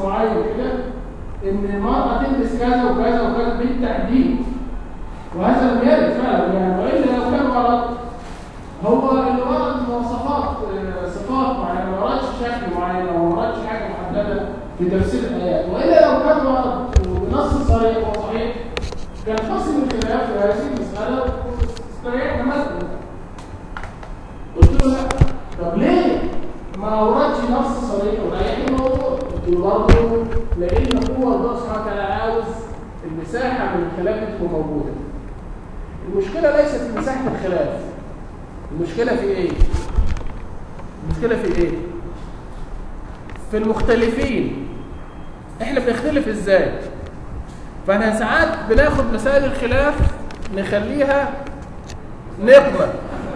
معين كده ان المرأة تلبس كذا وكذا وكذا بالتحديد وهذا لم يرد فعلا يعني والا لو كان ورد هو اللي ورد مواصفات آه، صفات معينه ما وردش شكل معين او ما وردش حاجه محدده في تفسير الايات والا لو كان ورد وبنص صريح وصحيح كان فصل الخلاف في هذه المساله واستريحنا مثلا قلت له لا طب ليه ما اوردش نص صريح وريحني الموضوع قلت له برضه لان هو الله سبحانه وتعالى عاوز المساحه من الخلاف تكون موجوده المشكله ليست في مساحه الخلاف المشكله في ايه المشكله في ايه في المختلفين احنا بنختلف ازاي فاحنا ساعات بناخد مسائل الخلاف نخليها نقمه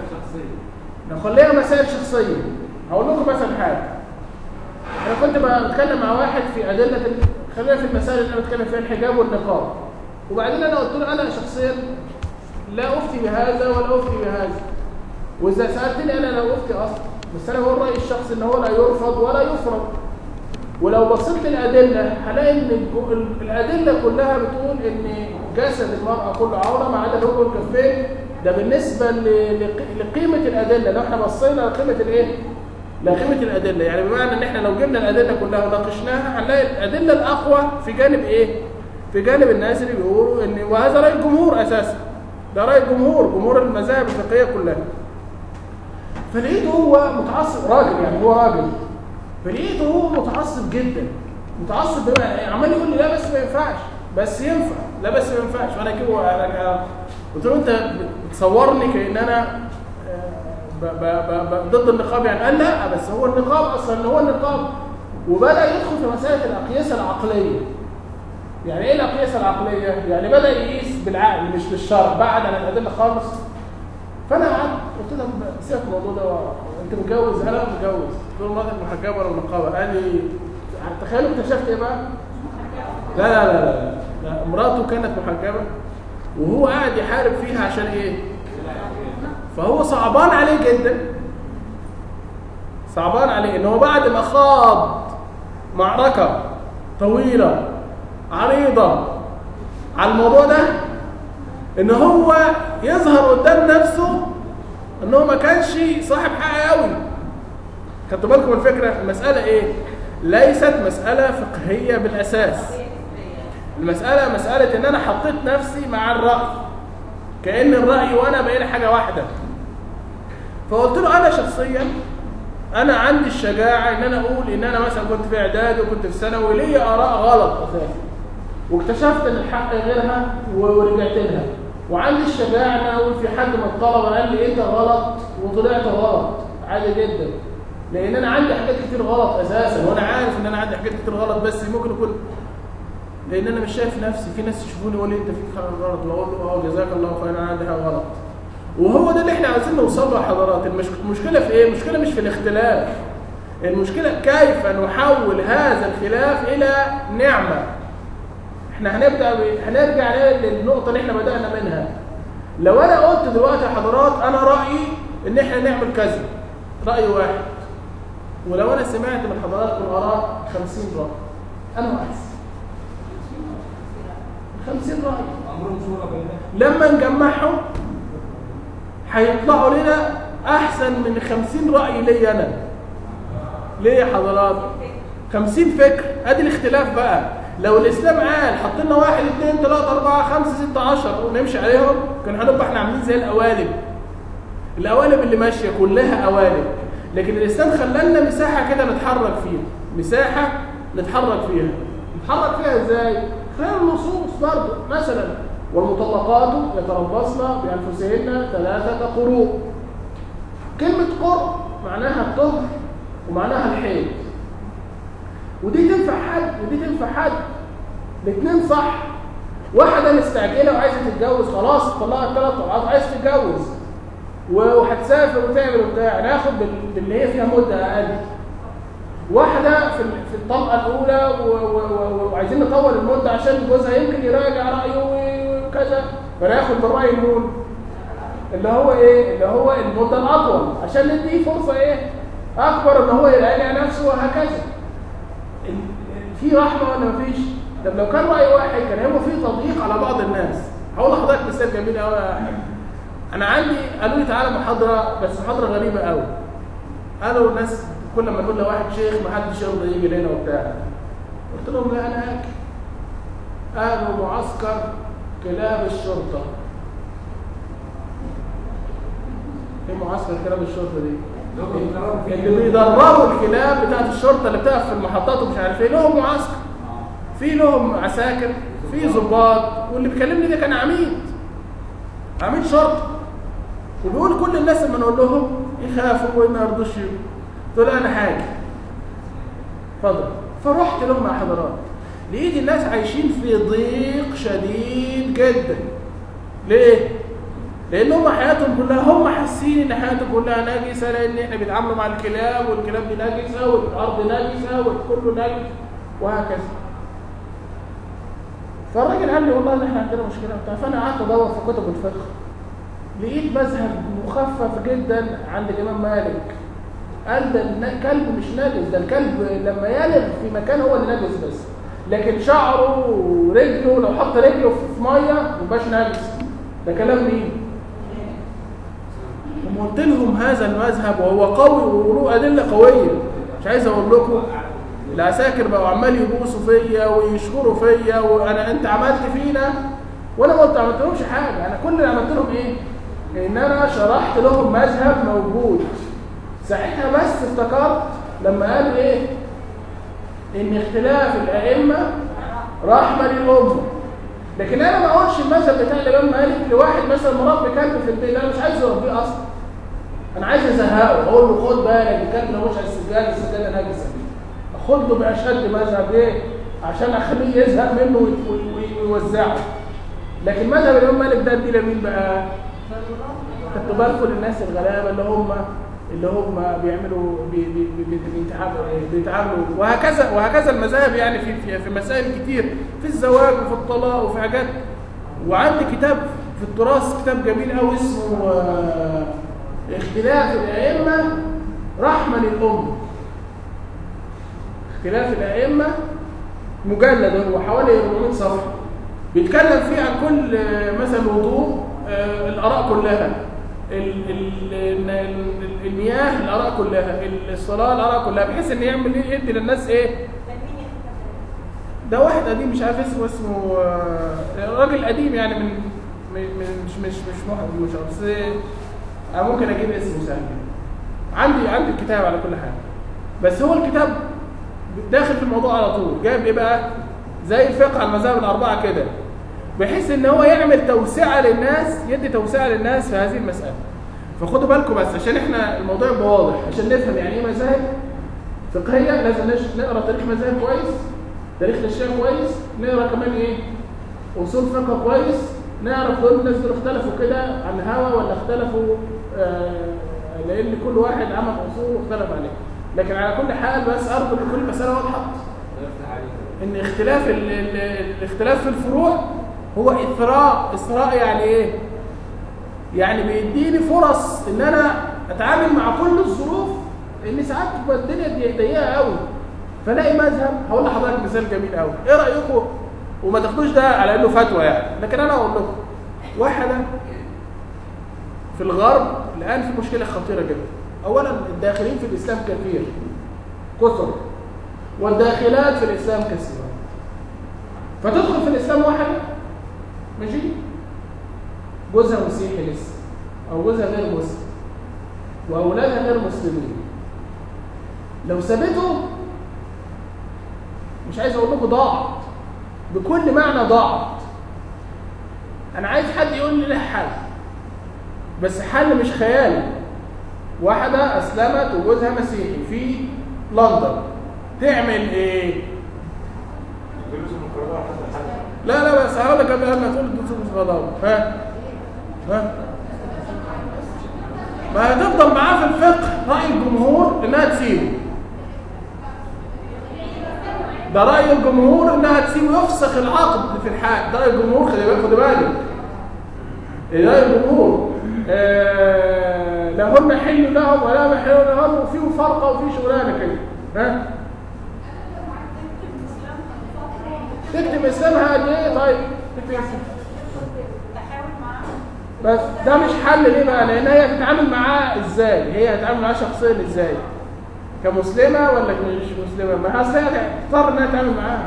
نخليها مسائل شخصيه هقول لكم مثلا حاجه انا كنت بتكلم مع واحد في ادله ال- خلينا في المسائل اللي انا بتكلم فيها الحجاب والنقاب وبعدين انا قلت له انا شخصيا لا افتي بهذا ولا افتي بهذا واذا سالتني انا لا افتي اصلا بس انا بقول رايي الشخصي ان هو لا يرفض ولا يفرض ولو بصيت للادله هلاقي ان الج- ال- الادله كلها بتقول ان جسد المراه كله عوره ما عدا الوجه والكفين ده بالنسبه ل- لق- لقيمه الادله لو احنا بصينا لقيمه الايه لقيمه الادله يعني بمعنى ان احنا لو جبنا الادله كلها وناقشناها هنلاقي الادله الاقوى في جانب ايه في جانب الناس اللي بيقولوا ان وهذا راي الجمهور اساسا ده راي الجمهور جمهور المذاهب الفقهيه كلها فلقيته هو متعصب راجل يعني هو راجل فلقيته هو متعصب جدا متعصب بما عمال يقول لي لا بس ما ينفعش بس ينفع لا بس ما ينفعش وانا كده انا قلت له انت بتصورني كان انا آه، ب ب ب ب ضد النقاب يعني قال لا بس هو النقاب اصلا هو النقاب وبدا يدخل في مساله الاقيسه العقليه يعني ايه الاقيسه العقليه يعني بدا يقيس بالعقل مش بالشرع بعد عن الادله خالص فانا قعدت قلت له سيبك من الموضوع ده انت متجوز انا متجوز قلت له مراتك محجبه ولا منقبه قال لي تخيلوا اكتشفت ايه بقى لا لا لا لا, لا. مراته كانت محجبه وهو قاعد يحارب فيها عشان ايه فهو صعبان عليه جدا صعبان عليه ان هو بعد ما خاض معركه طويله عريضه على الموضوع ده ان هو يظهر قدام نفسه ان هو ما كانش صاحب حق قوي خدتوا بالكم الفكره المساله ايه ليست مساله فقهيه بالاساس المساله مساله ان انا حطيت نفسي مع الراي كان الراي وانا بقينا حاجه واحده فقلت له انا شخصيا انا عندي الشجاعه ان انا اقول ان انا مثلا كنت في اعدادي وكنت في ثانوي ليا اراء غلط اساسا واكتشفت ان الحق غيرها ورجعت لها وعندي الشجاعه ان انا اقول في حد من الطلبه قال لي انت غلط وطلعت غلط عادي جدا لان انا عندي حاجات كتير غلط اساسا وانا عارف ان انا عندي حاجات كتير غلط بس ممكن يكون لان انا مش شايف نفسي في ناس يشوفوني يقول لي انت فيك حاجه غلط واقول له اه جزاك الله خير انا عندي حاجه غلط وهو ده اللي احنا عايزين نوصل له يا حضرات المش- المشكله في ايه المشكله مش في الاختلاف المشكله كيف نحول هذا الخلاف الى نعمه احنا هنبدا ب... هنرجع للنقطه اللي احنا بدانا منها لو انا قلت دلوقتي يا حضرات انا رايي ان احنا نعمل كذا راي واحد ولو انا سمعت من حضراتكم اراء 50 راي انا واحد 50 راي امرهم شورى بينهم لما نجمعهم هيطلعوا لنا احسن من 50 راي ليا انا ليه يا حضرات 50 فكر ادي الاختلاف بقى لو الاسلام قال حط لنا واحد اثنين ثلاثة أربعة خمسة ستة عشر ونمشي عليهم كان هنبقى احنا عاملين زي القوالب القوالب اللي ماشية كلها قوالب لكن الاسلام خلالنا مساحة كده نتحرك فيها مساحة نتحرك فيها نتحرك فيها ازاي؟ خلال النصوص برضه مثلا والمطلقات يتربصن بأنفسهن ثلاثة قروء كلمة قرء معناها الطهر ومعناها الحيض ودي تنفع حد ودي تنفع حد الاثنين صح واحدة مستعجلة وعايزة تتجوز خلاص طلعت ثلاث طلعات عايزة تتجوز وهتسافر وتعمل وبتاع ناخد بال- باللي هي فيها مدة أقل واحدة في ال- في الطلقة الأولى و- و- و- وعايزين نطول المدة عشان جوزها يمكن يراجع رأيه و- وكذا فناخد بالرأي النون اللي هو ايه اللي هو المدة الأطول عشان نديه فرصة ايه أكبر إن هو يراجع نفسه وهكذا ال- في رحمه ولا مفيش طب لو كان راي واحد كان هيبقى في تضييق على بعض الناس هقول لحضرتك مثال جميل قوي يا حاج انا عندي قالوا لي تعالى محاضره بس محاضره غريبه قوي قالوا الناس كل ما نقول لواحد شيخ ما حدش يرضى يجي لنا وبتاع قلت لهم لا انا هاجي قالوا معسكر كلاب الشرطه ايه معسكر كلاب الشرطه دي اللي بيدربوا الكلاب بتاعت الشرطه اللي بتقف في المحطات ومش عارف ايه لهم معسكر في لهم عساكر في ضباط واللي بيكلمني ده كان عميد عميد شرطه وبيقول كل الناس لما نقول لهم يخافوا وما يرضوش يجوا قلت له انا حاجه اتفضل فرحت لهم مع حضرات لقيت الناس عايشين في ضيق شديد جدا ليه؟ لان هم حياتهم كلها هم حاسين ان حياتهم كلها نجسه لان احنا بيتعاملوا مع الكلاب والكلاب دي نجسه والارض نجسه والكل نجس وهكذا فالراجل قال لي والله ان احنا عندنا مشكله وبتاع فانا قعدت ادور في كتب الفقه لقيت مذهب مخفف جدا عند الامام مالك قال ده الكلب مش نجس ده الكلب لما يلغ في مكان هو اللي نجس بس لكن شعره ورجله لو حط رجله في ميه مبقاش نجس ده كلام مين؟ قلت لهم هذا المذهب وهو قوي وله ادله قويه مش عايز اقول لكم العساكر بقوا عمال يبوسوا فيا ويشكروا فيا وانا انت عملت فينا وانا ما قلت عملت لهمش حاجه انا كل اللي عملت لهم ايه؟ ان انا شرحت لهم مذهب موجود ساعتها بس افتكرت لما قال ايه؟ ان اختلاف الائمه رحمه للامه لكن انا ما اقولش المذهب بتاع الامام مالك لواحد مثلا مربي كلب في البيت انا مش عايز اربيه اصلا انا عايز ازهقه اقول له خد بالك الكلب ده مش على السجاده السجاده نجسه اخد له باشد مذهب ايه عشان اخليه يزهق منه ويوزعه لكن مذهب الامام مالك ده ادي لمين بقى خدتوا بالكم للناس الغلابه اللي هم اللي هم بيعملوا بي بي بي بيتعاملوا بيتعاملوا وهكذا وهكذا المذاهب يعني في في, في مسائل كتير في الزواج وفي الطلاق وفي حاجات وعندي كتاب في التراث كتاب جميل قوي اسمه آه اختلاف الائمه رحمه للامه اختلاف الائمه مجلد هو حوالي 400 صفحه بيتكلم فيه عن كل آه مثلا وضوء آه الاراء كلها المياه الاراء كلها الصلاه الاراء كلها بحيث ان يعمل ايه يدي للناس ايه ده واحد قديم مش عارف اسمه اسمه راجل قديم يعني من من مش مش مش محمد مش بس انا ممكن اجيب اسمه سهل عندي عندي الكتاب على كل حاجه بس هو الكتاب داخل في الموضوع على طول جايب ايه بقى زي الفقه على المذاهب الاربعه كده بحيث ان هو يعمل توسعه للناس يدي توسعه للناس في هذه المساله فخدوا بالكم بس عشان احنا الموضوع يبقى واضح عشان نفهم يعني ايه مذاهب فقهيه لازم نقرا تاريخ مذاهب كويس تاريخ الشيخ كويس نقرا كمان ايه اصول فقه كويس نعرف دول الناس دول اختلفوا كده عن هوا ولا اختلفوا آه لان كل واحد عمل اصول واختلف عليه لكن على كل حال بس ارجو ان كل مساله واضحه ان اختلاف ال ال الاختلاف في الفروع هو اثراء اثراء يعني ايه يعني بيديني فرص ان انا اتعامل مع كل الظروف لان ساعات تبقى الدنيا ضيقه قوي فلاقي مذهب هقول لحضرتك مثال جميل قوي ايه رايكم وما تاخدوش ده على انه فتوى يعني لكن انا اقول لكم واحده في الغرب الان في مشكله خطيره جدا اولا الداخلين في الاسلام كثير كثر والداخلات في الاسلام كثيره فتدخل في الاسلام واحده ماشي جوزها مسيحي لسه او جوزها غير مسلم واولادها غير مسلمين لو سابته مش عايز اقول لكم ضاعت بكل معنى ضاعت انا عايز حد يقول لي له حل بس حل مش خيالي واحده اسلمت وجوزها مسيحي في لندن تعمل ايه لا لا بس هقول لك قبل ما تقول الدروس غضب ها ها ما هتفضل معاه في الفقه راي الجمهور انها تسيبه ده راي الجمهور انها تسيبه يفسخ العقد في الحال ده راي الجمهور خلي بالك خد بالك راي الجمهور آه لا هم حل لهم ولا محل لهم وفيه فرقه وفيه شغلانه كده ها تكتب اسلامها قد ايه طيب تكتب اسلامها تحاول معاهم بس ده مش حل ليه بقى لان هي هتتعامل معاه ازاي هي هتتعامل معاه شخصيا ازاي كمسلمه ولا مش مسلمه ما هي اصل هي هتضطر انها تتعامل معاه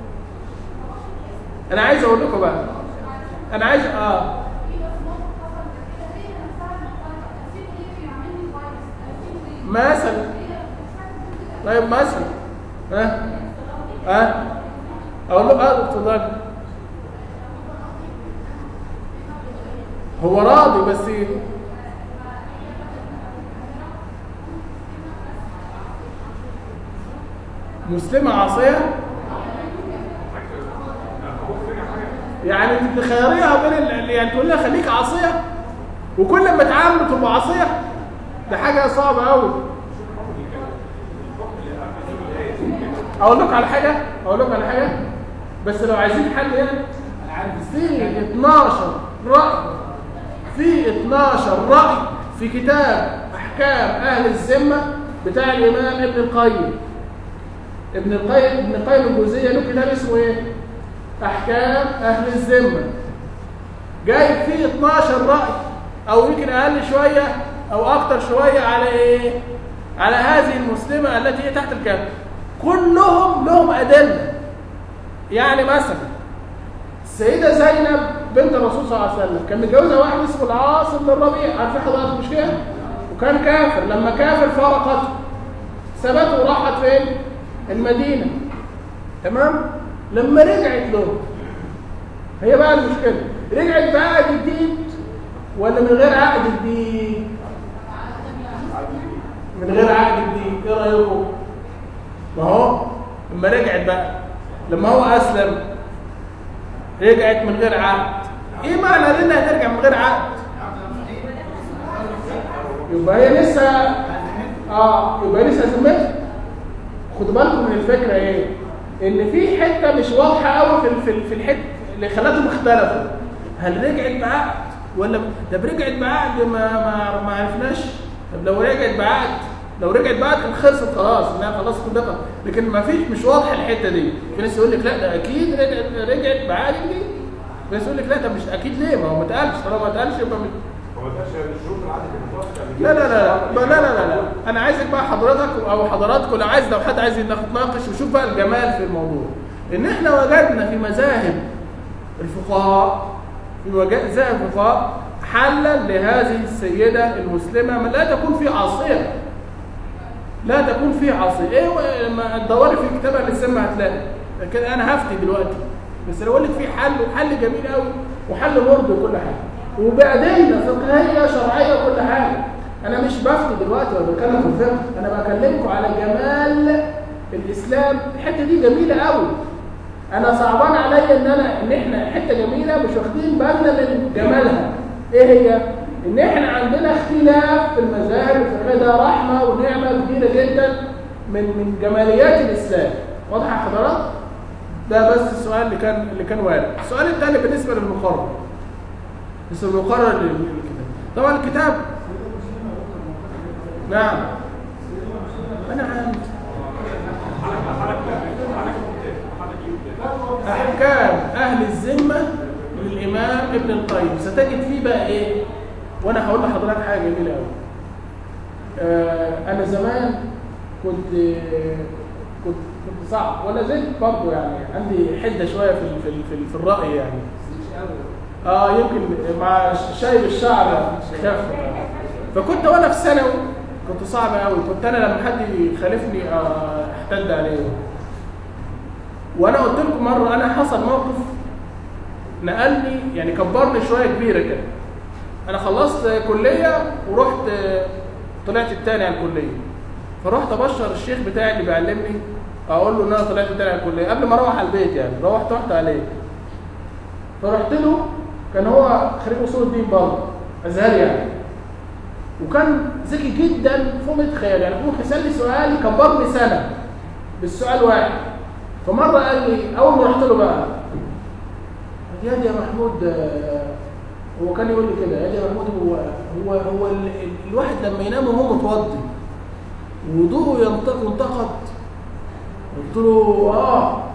انا عايز اقول لكم بقى انا عايز اه مثلا طيب مثلا ها ها اقول له اه اتفضل هو راضي بس مسلمة عاصية يعني انت تخيريها بين ال- يعني تقول لها خليك عاصية وكل ما تعامل تبقى عاصية ده حاجة صعبة قوي اقول لكم على حاجة اقول لكم على حاجة بس لو عايزين حل يعني في 12 رأي في 12 رأي في كتاب احكام اهل الذمة بتاع الامام ابن القيم ابن القيم ابن القيم الجوزية له كتاب اسمه ايه احكام اهل الذمة جايب فيه 12 رأي او يمكن اقل شوية او اكتر شوية على ايه على هذه المسلمة التي هي تحت الكهف كلهم لهم ادلة يعني مثلا السيدة زينب بنت الرسول صلى الله عليه وسلم كان متجوزها واحد اسمه العاص بن الربيع عارفين حضرتك مش كده وكان كافر لما كافر فارقته سابته وراحت فين المدينة تمام لما رجعت له هي بقى المشكلة رجعت بعقد جديد ولا من غير عقد جديد من غير عقد جديد ايه رايكم ما هو لما رجعت بقى لما هو اسلم رجعت من غير عقد ايه معنى انها ترجع من غير عقد يبقى هي لسه اه يبقى هي لسه ذمتها خدوا بالكم من الفكره ايه ان في حته مش واضحه قوي في في في الحته اللي خلتهم اختلفوا هل رجعت بعقد ولا ده رجعت بعقد ما ما ما عرفناش طب لو رجعت بعقد لو رجعت بعقد كان خلصت خلاص انها خلاص صدقت لكن ما فيش مش واضحه الحته دي في ناس يقول لك لا ده اكيد رجعت رجعت بعقد جديد في ناس يقول لك لا ده مش اكيد ليه ما هو ما اتقالش طالما ما اتقالش يبقى مش هو ده الشروط العادي اللي بتوافق قبل لا كده. لا لا لا لا لا لا لا انا عايزك بقى حضرتك او حضراتكم لو عايز لو حد عايز يتناقش وشوف بقى الجمال في الموضوع ان احنا وجدنا في مذاهب الفقهاء في مذاهب الفقهاء حلا لهذه السيده المسلمه من لا تكون في عاصيه لا تكون في عاصيه ايه و- لما تدوري في كتاب الاسلام هتلاقي لكن انا هفتي دلوقتي بس لو اقول لك في حل وحل جميل قوي وحل مرضي وكل حاجه وبأدلة فقهية شرعية وكل حاجة أنا مش بفتي دلوقتي ولا بتكلم في الفقه أنا بكلمكم على جمال الإسلام الحتة دي جميلة قوي أنا صعبان عليا إن أنا إن إحنا حتة جميلة مش واخدين بالنا من جمالها إيه هي؟ إن إحنا عندنا اختلاف في المذاهب الفقهية ده رحمة ونعمة كبيرة جدا من من جماليات الإسلام واضح يا حضرات؟ ده بس السؤال اللي كان اللي كان وارد السؤال الثاني بالنسبة للمقرر بس المقرر للكتاب طبعا الكتاب نعم انا عارف احكام اهل الذمه للامام ابن القيم ستجد فيه بقى ايه وانا هقول لحضرتك حاجه جميله قوي آه انا زمان كنت كنت كنت صعب ولا زلت برضه يعني عندي حده شويه في ال- في ال- في, ال- في الراي يعني اه يمكن مع شايب الشعر خف فكنت وانا في ثانوي كنت صعب قوي كنت انا لما حد يخالفني آه، احتد عليه وانا قلت لكم مره انا حصل موقف نقلني يعني كبرني شويه كبيره كده انا خلصت كليه ورحت آه، طلعت التاني على الكليه فرحت ابشر الشيخ بتاعي اللي بيعلمني اقول له ان انا طلعت التاني على الكليه قبل ما اروح على البيت يعني روحت رحت عليه فرحت له كان هو خريج اصول الدين برضه ازهري يعني وكان ذكي جدا فوق ما تتخيل يعني ممكن يسالني سؤال يكبرني سنه بالسؤال واحد فمره قال لي اول ما رحت له بقى يا دي يا محمود آه، هو كان يقول لي كده يا دي يا محمود هو هو هو ال- ال- الواحد لما ينام وهو متوضي وضوءه ينتق- ينتقد قلت له اه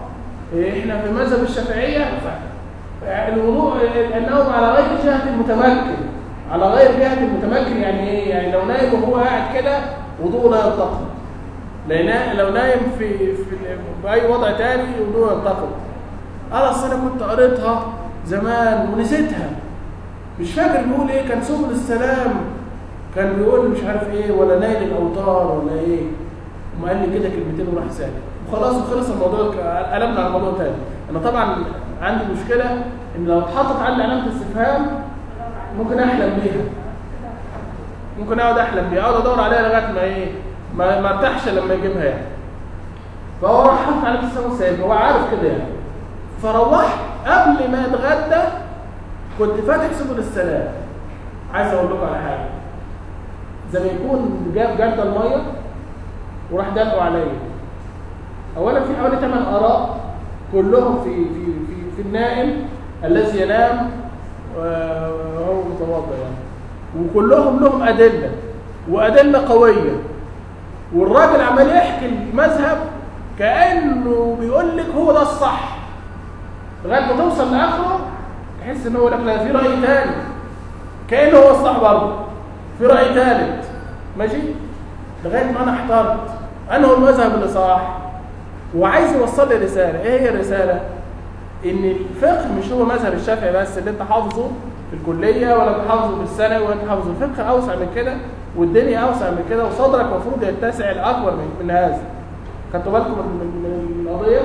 احنا في مذهب الشافعيه ف- الوضوء النوم على غير جهه المتمكن على غير جهه المتمكن يعني ايه يعني لو نايم وهو قاعد كده وضوءه لا ينتقد لان لو نايم في في باي وضع تاني وضوءه ينتقد انا اصل انا كنت قريتها زمان ونسيتها مش فاكر بيقول ايه كان سبل السلام كان بيقول مش عارف ايه ولا نايل الاوتار ولا ايه وما قال لي كده كلمتين وراح ساكت وخلاص وخلص الموضوع قلبنا على موضوع تاني انا طبعا عندي مشكله ان لو اتحطت عندي علامه استفهام ممكن احلم بيها ممكن اقعد احلم بيها اقعد ادور عليها لغايه ما ايه ما ما ارتاحش لما يجيبها يعني فهو راح حط علامه استفهام وسايب هو عارف كده يعني فروحت قبل ما اتغدى كنت فاتح سبل السلام عايز اقول لكم على حاجه زي ما يكون جاب جرد الميه وراح دافعوا عليا اولا في حوالي 8 اراء كلهم في في في, في النائم الذي ينام وهو متوضا يعني وكلهم لهم ادله وادله قويه والراجل عمال يحكي المذهب كانه بيقول لك هو ده الصح لغايه ما توصل لاخره تحس ان هو لك لا في راي ثاني كانه هو الصح برضه في راي ثالث ماشي لغايه ما انا احترت انا هو المذهب اللي صح وعايز يوصل لي رساله ايه هي الرساله ان الفقه مش هو مذهب الشافعي بس اللي انت حافظه في الكليه ولا انت حافظه في الثانوي ولا انت حافظه الفقه اوسع من كده والدنيا اوسع من كده وصدرك المفروض يتسع لاكبر من, من هذا خدتوا بالكم من, من, من القضيه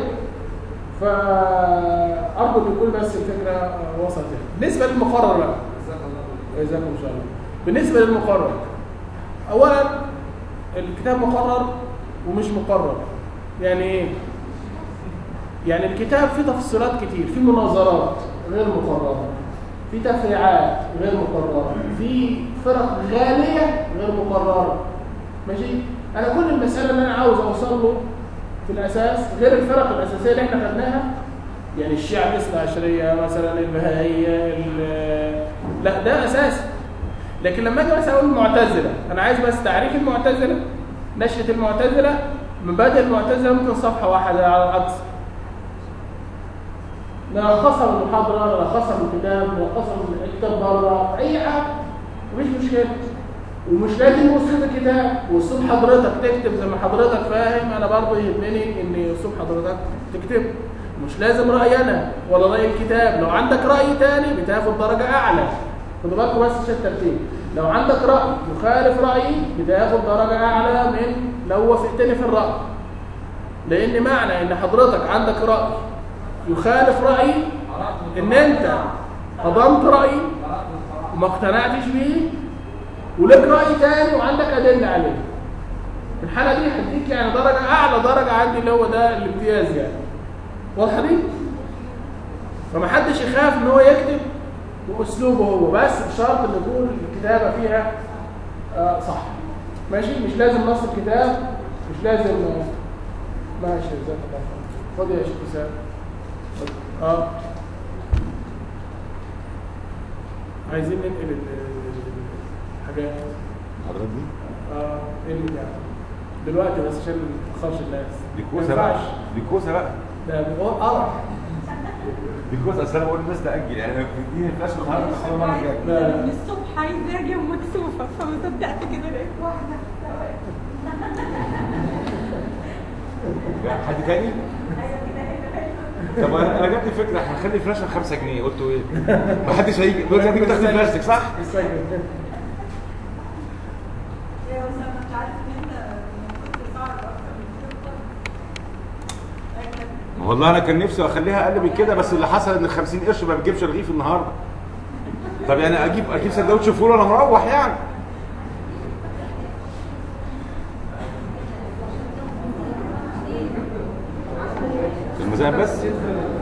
فارجو ان يكون بس الفكره وصلت يعني. بالنسبه للمقرر بقى جزاكم ان شاء الله بالنسبه للمقرر اولا الكتاب مقرر ومش مقرر يعني ايه يعني الكتاب فيه تفصيلات كتير فيه مناظرات غير مقرره في تفريعات غير مقرره في فرق غاليه غير مقرره ماشي انا كل المساله اللي انا عاوز اوصل له في الاساس غير الفرق الاساسيه اللي احنا خدناها يعني الشيعة الاثنى عشرية مثلا البهائية ال- لا ده اساسي لكن لما اجي مثلا اقول المعتزلة انا عايز بس تعريف المعتزلة نشأة المعتزلة مبادئ المعتزلة ممكن صفحة واحدة على الأقصى نلخصها من المحاضرة نلخصها من الكتاب نلخصها من الكتاب بره أي حاجة مفيش مشكلة ومش لازم اسلوب الكتاب واسلوب حضرتك تكتب زي ما حضرتك فاهم انا برضه يهمني ان اسلوب حضرتك تكتب مش لازم رايي انا ولا راي الكتاب لو عندك راي تاني بتاخد درجه اعلى خدوا بالكم بس عشان الترتيب لو عندك راي يخالف رايي بتاخد درجه اعلى من لو وافقتني في الراي لان معنى ان حضرتك عندك راي يخالف رايي ان انت هضمت رايي وما اقتنعتش بيه ولك رأي تاني وعندك أدلة عليه في الحالة دي هديك يعني درجة أعلى درجة عندي اللي هو ده الامتياز يعني واضحة دي؟ فمحدش يخاف إن هو يكتب بأسلوبه هو بس بشرط إن يكون الكتابة فيها آه صح ماشي مش لازم نص الكتاب مش لازم ماشي جزاك الله خير خد يا شيخ حسام اه عايزين ننقل ال- حاجات حضرتك دي اه ايه اللي يعني دلوقتي بس عشان ما تخافش الناس دي ما كوسه بقى ينفعش. دي كوسه بقى ده بيقول قرف دي كوسه اصل انا بقول للناس تاجل يعني لو بتديني الفلاش النهارده بس المره الجايه لا لا من الصبح عايزه اجي مكسوفه فما صدقت كده لقيت واحده حد تاني؟ طب انا انا جبت فكره احنا هنخلي الفلاشه 5 جنيه قلتوا ايه؟ ما حدش هيجي دلوقتي هتيجي تاخد بلاستيك صح؟ استنى. يا اسامه انت عارف ان انت المفروض تسعر اكتر من كده والله انا كان نفسي اخليها اقل من كده بس اللي حصل ان ال 50 قرش ما بتجيبش رغيف النهارده طب يعني اجيب اجيب سندوتش فول وانا مروح يعني الميزان بس حضرتك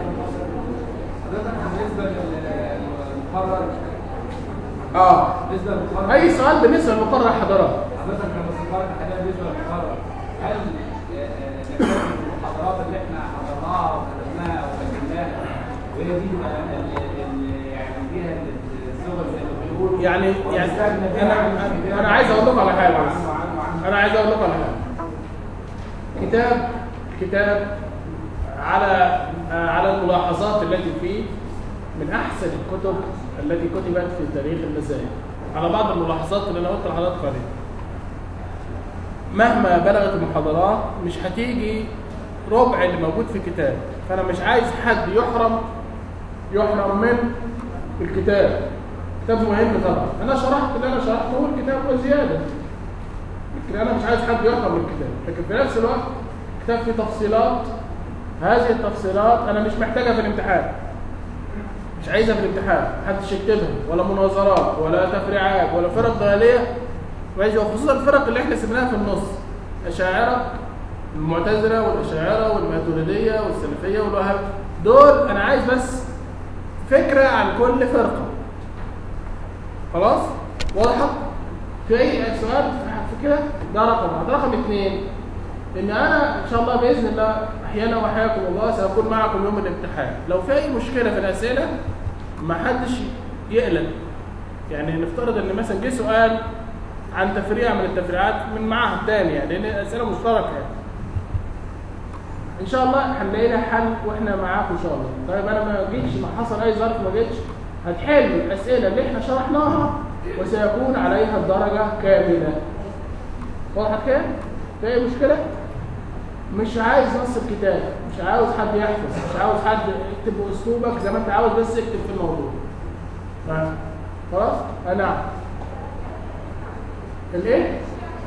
بالنسبه للمقرر اه بالنسبه للمقرر اي سؤال بالنسبه للمقرر حضرتك حضرتك لما استقرت حاليا بالنسبه للمقرر هل آه، آه، نكتفي بالمحاضرات اللي احنا حضرناها وكتبناها وسجلناها وهي دي ال- ال- ال- يعني فيها الصور زي ما بيقولوا يعني يعني ونستغنى بيها عن انا الكتاب انا عايز اقول لكم على حاجه بس عنه- عنه- عنه. انا عايز اقول لكم على حاجه كتاب كتاب على آه، على الملاحظات التي فيه من احسن الكتب التي كتبت في تاريخ المذاهب على بعض الملاحظات اللي انا قلت لحضرتك عليها مهما بلغت المحاضرات مش هتيجي ربع اللي موجود في الكتاب فانا مش عايز حد يحرم يحرم من الكتاب كتاب مهم طبعا انا شرحت اللي انا شرحته الكتاب وزياده لكن انا مش عايز حد يحرم من الكتاب لكن في نفس الوقت الكتاب فيه تفصيلات هذه التفصيلات انا مش محتاجها في الامتحان مش عايزها في الامتحان محدش يكتبها ولا مناظرات ولا تفريعات ولا فرق ضلاليه ماشي وخصوصا الفرق اللي احنا سيبناها في النص اشاعره المعتزله والاشاعره والماتريديه والسلفيه والوهاب دول انا عايز بس فكره عن كل فرقه خلاص واضحه في اي سؤال في كده ده رقم واحد رقم اثنين ان انا ان شاء الله باذن الله احيانا وحياكم الله ساكون معكم يوم الامتحان لو في اي مشكله في الاسئله ما حدش يقلق يعني نفترض ان مثلا جه سؤال عن تفريع من التفريعات من معهد تاني يعني لان الاسئله مشتركه يعني. ان شاء الله هنلاقي لها حل واحنا معاكم ان شاء الله طيب انا ما جيتش ما حصل اي ظرف ما جيتش هتحل الاسئله اللي احنا شرحناها وسيكون عليها الدرجه كامله وضحت كده في اي مشكله مش عايز نص الكتاب مش عاوز حد يحفظ مش عاوز حد يكتب باسلوبك زي ما انت عاوز بس اكتب في الموضوع ها. خلاص آه، نعم الايه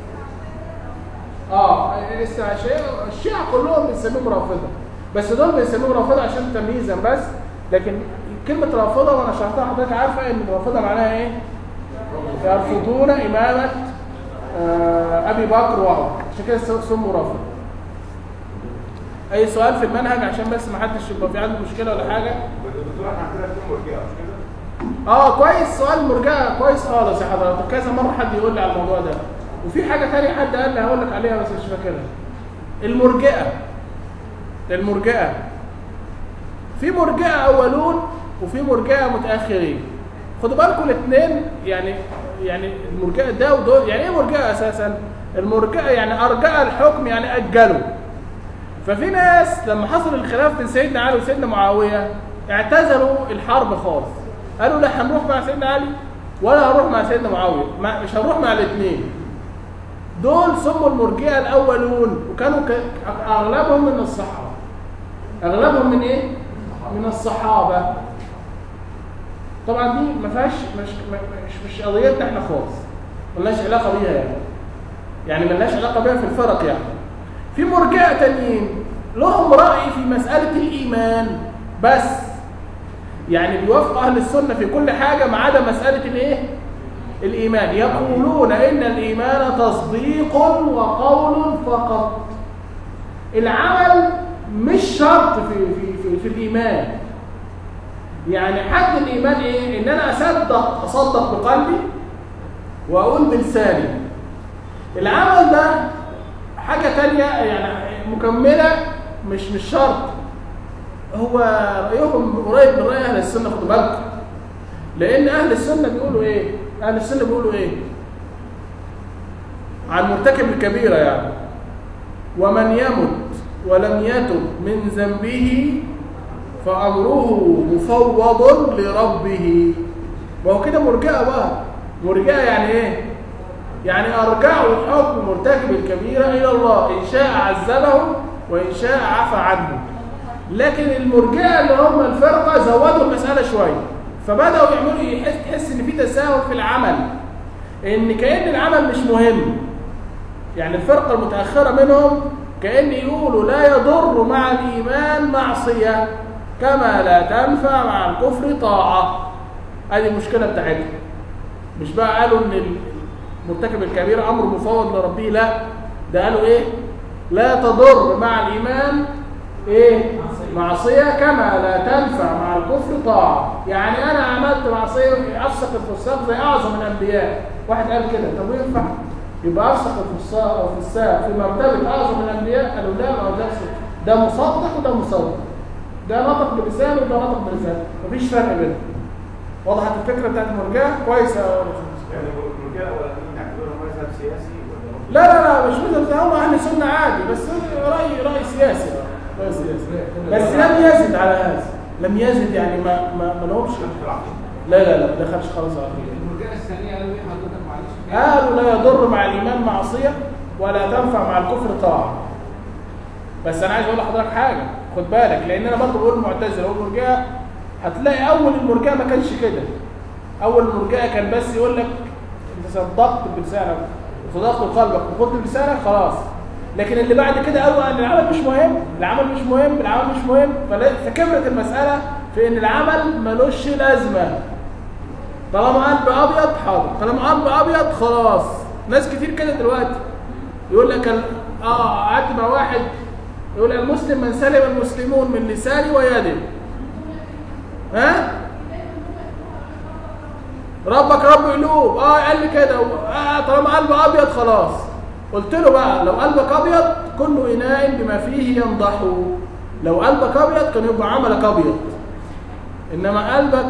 اه لسه الشيعة الشيعة كلهم بنسميهم رافضة بس دول بنسميهم رافضة عشان تمييزا بس لكن كلمة رافضة وانا شرحتها حضرتك عارفة ان الرافضة معناها ايه؟ يرفضون إمامة آه أبي بكر وعمر عشان كده سموا رافضة أي سؤال في المنهج عشان بس ما حدش يبقى في عنده مشكلة ولا حاجة الدكتور احنا عندنا اثنين مرجئه مش كده؟ اه كويس سؤال المرجئه كويس خالص يا حضرتك كذا مره حد يقول لي على الموضوع ده وفي حاجه ثانيه حد قال لي هقول لك عليها بس مش فاكرها المرجئه المرجئه في مرجئه اولون وفي مرجئه متاخرين خدوا بالكم الاثنين يعني يعني المرجئه ده ودول يعني ايه مرجئه اساسا المرجئه يعني ارجأ الحكم يعني اجله ففي ناس لما حصل الخلاف بين سيدنا علي وسيدنا معاويه اعتزلوا الحرب خالص قالوا لا هنروح مع سيدنا علي ولا هنروح مع سيدنا معاويه ما مش هنروح مع الاثنين دول سموا المرجئه الاولون وكانوا ك... اغلبهم من الصحابه اغلبهم من ايه من الصحابه طبعا دي ما فيهاش مش مش مش قضيتنا احنا خالص ملناش علاقه بيها يعني يعني ملناش علاقه بيها في الفرق يعني في مرجئه تانيين لهم راي في مساله الايمان بس يعني بيوافق اهل السنه في كل حاجه ما عدا مساله الايه الايمان يقولون ان الايمان تصديق وقول فقط العمل مش شرط في في في, في الايمان يعني حد الايمان ايه ان انا اصدق اصدق بقلبي واقول بلساني العمل ده حاجه تانية يعني مكمله مش مش شرط هو رايهم قريب من راي اهل السنه خدوا بالكم لان اهل السنه بيقولوا ايه اهل السنه بيقولوا ايه عن مرتكب الكبيره يعني ومن يمت ولم يتب من ذنبه فامره مفوض لربه ما هو كده مرجئه بقى مرجئه يعني ايه يعني ارجعوا حكم مرتكب الكبيره الى الله ان شاء عذبه وان شاء عفى عنه لكن المرجئه اللي هم الفرقه زودوا المساله شويه فبداوا يعملوا يحس تحس ان في تساهل في العمل ان كان العمل مش مهم يعني الفرقه المتاخره منهم كان يقولوا لا يضر مع الايمان معصيه كما لا تنفع مع الكفر طاعه هذه المشكله بتاعتهم مش بقى قالوا ان مرتكب الكبيره امر مفوض لربه لا ده قالوا ايه لا تضر مع الايمان ايه معصيه كما لا تنفع مع الكفر طاعه يعني انا عملت معصيه افسق الفساق زي اعظم الانبياء واحد قال كده طب ينفع يبقى افسق الفساق او فساق في مرتبه اعظم الانبياء قالوا لا ما ده ده مصدق وده مصدق ده نطق بلسانه وده نطق بلسانه مفيش فرق بينهم وضحت الفكره بتاعت المرجع كويسه يعني المرجئه الاولانيين يعتبروا مذهب سياسي ولا لا لا لا مش مذهب هم اهل سنه عادي بس راي راي سياسي بس بس لم يزد على هذا لم يزد يعني ما ما ما لهمش لا لا لا ما دخلش خالص على العقيدة. المرجئه الثانيه قالوا ايه حضرتك معلش قالوا لا يضر مع الايمان معصيه ولا تنفع مع الكفر طاعه بس انا عايز اقول لحضرتك حاجه خد بالك لان انا برضه بقول المعتزله والمرجئه هتلاقي اول المرجئه ما كانش كده اول المرجئه كان بس يقول لك انت صدقت بلسانك وصدقت بقلبك وقلت بلسانك خلاص لكن اللي بعد كده قالوا ان العمل مش مهم العمل مش مهم العمل مش مهم فلا- فكبرت المساله في ان العمل ملوش لازمه طالما قلب ابيض حاضر طالما قلب ابيض خلاص ناس كتير كده دلوقتي يقول لك ال... اه قعدت مع واحد يقول المسلم من سلم المسلمون من لسانه ويده ها ربك رب قلوب اه قال لي كده آه طالما قلب ابيض خلاص قلت له بقى لو قلبك ابيض كل اناء بما فيه ينضحه لو قلبك ابيض كان يبقى عملك ابيض انما قلبك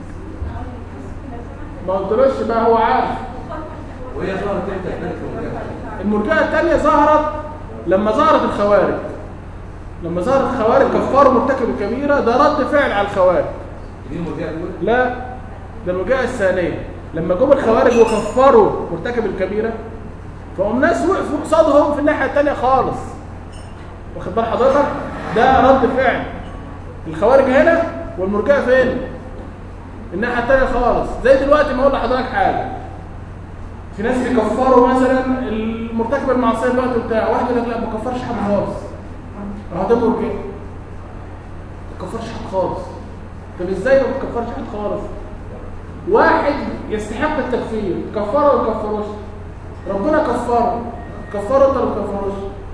ما قلتلوش بقى هو عارف وهي ظهرت امتى كانت المرجئه؟ المرجئه الثانيه ظهرت لما ظهرت الخوارج لما ظهرت الخوارج كفروا مرتكب الكبيره ده رد فعل على الخوارج دي المرجئه الاولى؟ لا ده المرجئه الثانيه لما جم الخوارج وكفروا مرتكب الكبيره فهم ناس وقفوا قصادهم في الناحيه الثانيه خالص واخد بال حضرتك ده رد فعل الخوارج هنا والمرجئه فين الناحيه الثانيه خالص زي دلوقتي ما اقول لحضرتك حاجه في ناس بيكفروا مثلا المرتكب المعصيه دلوقتي بتاع واحد يقول لك لا ما كفرش حد خالص اهو ده مرجئه ما كفرش حد خالص طب ازاي ما بتكفرش حد خالص واحد يستحق التكفير كفره ولا كفروش ربنا كفره كفره انت ولا كفروش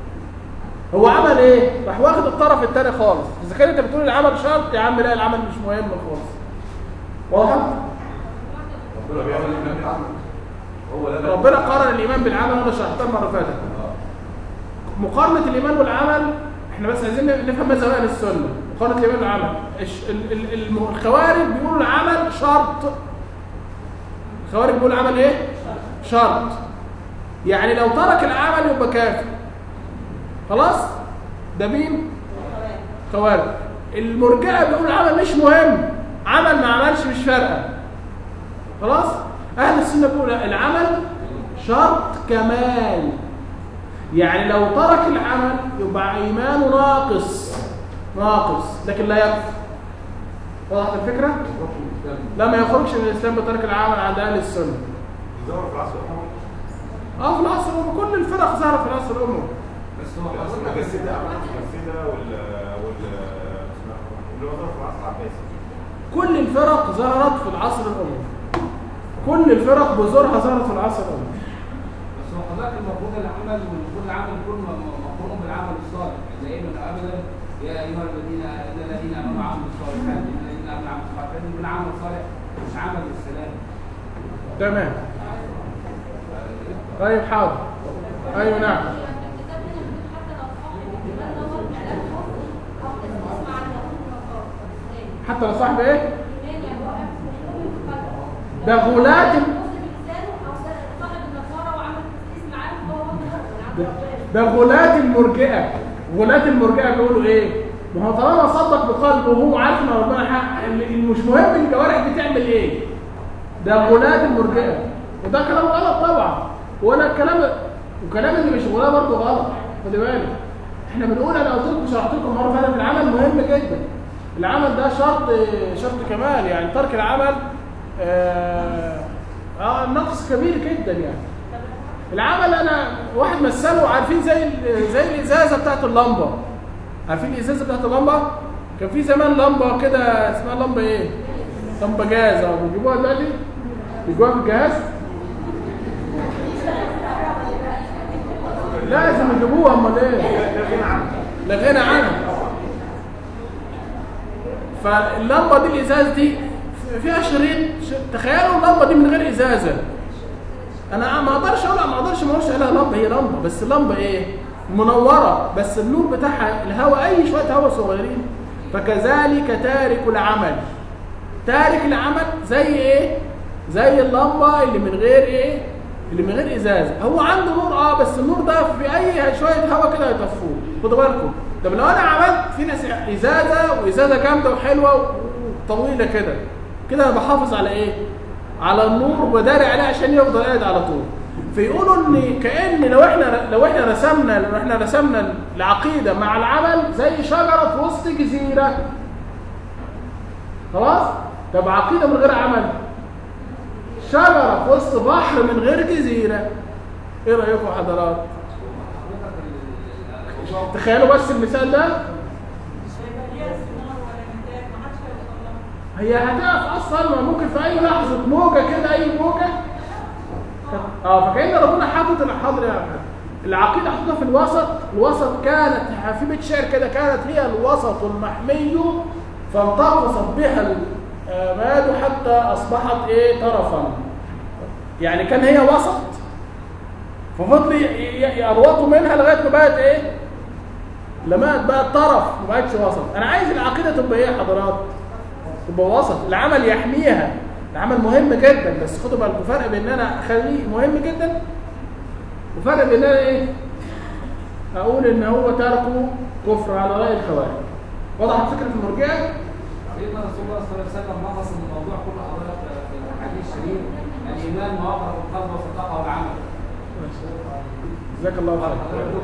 هو عمل ايه راح واخد الطرف الثاني خالص اذا كان انت بتقول العمل شرط يا عم لا العمل مش مهم خالص واضح ربنا بيعمل الإيمان بالعمل. هو لا ربنا قارن الايمان بالعمل وانا شرحتها المره اللي فاتت مقارنه الايمان والعمل احنا بس عايزين نفهم ماذا اهل السنه مقارنه الايمان والعمل الش- ال- ال- الم- الخوارج بيقولوا العمل شرط الخوارج بيقولوا العمل ايه شرط يعني لو ترك العمل يبقى كافر خلاص ده مين خوارج المرجئه بيقولوا العمل مش مهم عمل ما عملش مش فارقه خلاص اهل السنه بيقولوا لا، العمل شرط كمال يعني لو ترك العمل يبقى ايمانه ناقص ناقص لكن لا يكفر وضحت الفكره لا ما يخرجش من الاسلام بترك العمل عند اهل السنه ظهر في العصر الأموي اه في العصر الاموي كل الفرق ظهرت في العصر الاموي بس هو حصل المجسدة المجسدة وال وال اسمها اللي هو ظهر في العصر العباسي كل الفرق ظهرت في العصر الاموي كل الفرق بذورها ظهرت في العصر الاموي بس هو حضرتك المفروض العمل والمفروض العمل يكون مقرون بالعمل الصالح زي ما ابدا يا ايها الذين إن الذين امنوا وعملوا الصالحات ان الذين امنوا وعملوا الصالحات يكون عمل صالح مش عمل السلام تمام طيب حاضر ايوه نعم حتى لو صاحب ايه ده غلاة ده- ده غلاة المرجئة غلاة المرجئة بيقولوا ايه ما هو طالما صدق بقلبه وهو عارف ان ربنا حق اللي مش مهم الجوارح بتعمل ايه ده غلاة المرجئة وده كلام غلط طبعا وانا الكلام وكلام اللي مش غلاة برضه غلط خلي بالك احنا بنقول انا قلت لكم شرحت لكم مره فاتت العمل مهم جدا العمل ده شرط شرط كمال يعني ترك العمل آه, اه نقص كبير جدا يعني العمل انا واحد مثله عارفين زي ال- زي الازازه بتاعت اللمبه عارفين الازازه بتاعت اللمبه كان في زمان لمبه كده اسمها لمبه ايه لمبه جاز اه بيجيبوها دلوقتي بيجيبوها في الجهاز لازم يجيبوها امال ايه لا غنى عنه لا غنى عنها فاللمبه دي الازاز دي فيها شريط ش- تخيلوا اللمبه دي من غير ازازه انا ما اقدرش اقول ما اقدرش ما اقولش عليها لمبه هي لمبه بس اللمبه ايه منوره بس النور بتاعها الهواء اي شويه هواء صغيرين فكذلك تارك العمل تارك العمل زي ايه زي اللمبه اللي من غير ايه اللي من غير ازازه هو عنده نور اه بس النور ده في اي شويه هواء كده هيطفوه خدوا بالكم طب لو انا عملت في ناس ازازه وازازه جامده وحلوه وطويله كده كده انا بحافظ على ايه على النور وبداري عليه عشان يفضل قاعد على طول فيقولوا ان كان لو احنا لو احنا رسمنا لو احنا رسمنا العقيده مع العمل زي شجره في وسط جزيره خلاص طب عقيده من غير عمل شجره في وسط بحر من غير جزيره ايه رايكم حضرات تخيلوا بس المثال ده مش هيبقى ليها ثمار ولا نتاج ما حدش هيوصل لها هي هتقف اصلا ما ممكن في اي لحظه موجه كده اي موجه اه فكأن ربنا حاطط الحاضر يا محمد العقيده حاططها في الوسط الوسط كانت في بيت شعر كده كانت هي الوسط المحمي فانتقصت بها الاماد حتى اصبحت ايه طرفا يعني كان هي وسط ففضل ي- ي- يقرطوا منها لغايه ما بقت ايه لما بقت طرف ما بقتش وسط انا عايز العقيده تبقى ايه يا حضرات تبقى وسط العمل يحميها العمل مهم جدا بس خدوا بالكم فرق بين ان انا اخليه مهم جدا وفرق بين ان انا ايه اقول ان هو تركه كفر على راي الخوارج وضحت فكره المرجئه سيدنا رسول الله صلى الله عليه وسلم لخص الموضوع كله حضرتك في الحديث الشريف الايمان ما وقع في القلب وصدقه والعمل جزاك الله خير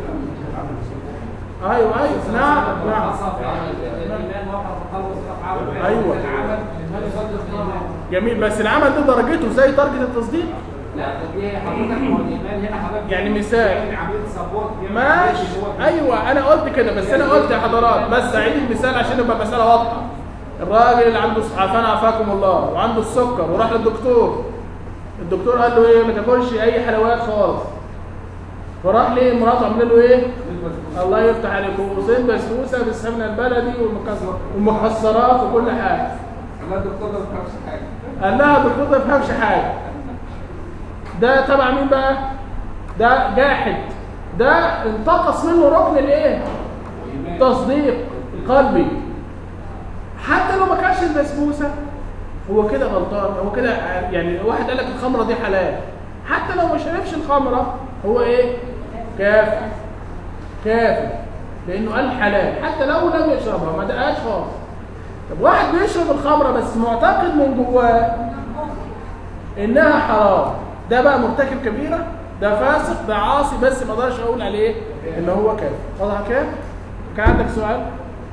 حضرتك ايوه ايوه نعم نعم الايمان ما وقع في القلب وصدقه والعمل أيوة. العمل ما يصدق الايمان جميل بس العمل ده درجته زي درجه التصديق لا طب ايه حضرتك ما هو الايمان هنا حضرتك يعني مثال. يعني عمليه سبورت ماشي ايوه انا قلت كده بس انا قلت يا حضرات بس اعيد المثال عشان يبقى المساله واضحه الراجل اللي عنده عافانا عافاكم الله وعنده السكر وراح للدكتور الدكتور قال له ايه ما تاكلش اي حلويات خالص فراح ليه مراته عمل له ايه الله يفتح عليكم وصين بسبوسه بالسمنه البلدي والمكسرات والمكسرات وكل حاجه الله الدكتور ما بيفهمش حاجه قال لها الدكتور ما يفهمش حاجه ده تبع مين بقى ده جاحد ده انتقص منه ركن الايه تصديق القلبي حتى لو ما كانش البسبوسه هو كده غلطان هو كده يعني واحد قال لك الخمره دي حلال حتى لو ما شربش الخمره هو ايه كافر كافر لانه قال حلال حتى لو لم يشربها ما دقاش خالص طب واحد بيشرب الخمره بس معتقد من جواه انها حرام ده بقى مرتكب كبيره ده فاسق ده عاصي بس ما اقدرش اقول عليه ان هو كافر واضح كده كان عندك سؤال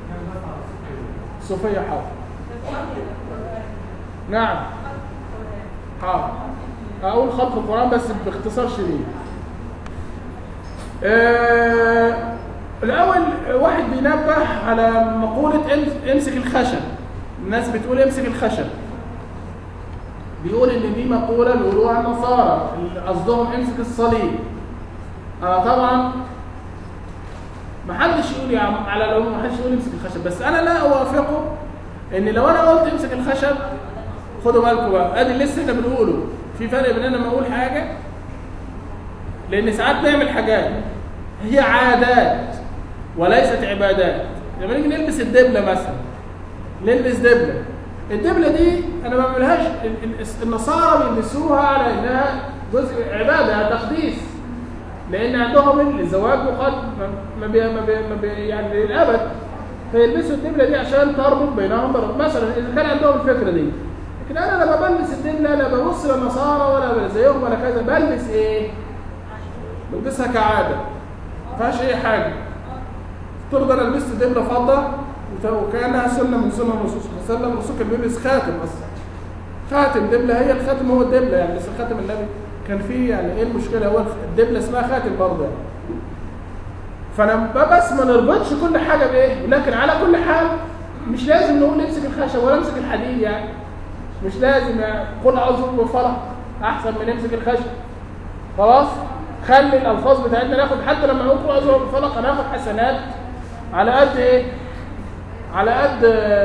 صوفيا حاضر نعم حاضر اقول خلق القران بس باختصار شديد آه الاول واحد بينبه على مقوله امس- امسك الخشب الناس بتقول امسك الخشب بيقول ان دي مقوله بيقولوها النصارى اللي قصدهم امسك الصليب انا طبعا ما حدش يقول يا عم على العموم ما حدش يقول امسك الخشب بس انا لا اوافقه ان لو انا قلت امسك الخشب خدوا بالكم بقى ادي لسه احنا بنقوله في فرق بين انا لما اقول حاجه لان ساعات نعمل حاجات هي عادات وليست عبادات لما نيجي نلبس الدبله مثلا نلبس دبله الدبله دي انا ما بعملهاش ال- ال- النصارى بيلبسوها على انها جزء عباده تقديس لان عندهم الزواج وقد ما- ما بي ما بي ما بي يعني للابد فيلبسوا الدبله دي عشان تربط بينهم بربط. مثلا اذا كان عندهم الفكره دي لكن انا لما بلبس الدبله لا ببص للنصارى ولا زيهم ولا كذا بلبس ايه؟ بلبسها كعاده ما فيهاش اي حاجه افترض انا لبست دبله فضه وت- وكانها سنه من سنن الرسول صلى الله عليه وسلم الرسول كان بيلبس خاتم اصلا خاتم دبله هي الخاتم هو الدبله يعني بس خاتم النبي كان فيه يعني ايه المشكله هو الدبله اسمها خاتم برضه يعني فانا ب- بس ما نربطش كل حاجه بايه لكن على كل حال مش لازم نقول امسك الخشب ولا امسك الحديد يعني مش لازم يعني قل اعوذ برب الفلق احسن من امسك الخشب خلاص خلي الالفاظ بتاعتنا ناخد حتى لما نقول قل اعوذ برب الفلق هناخد حسنات على قد ايه على قد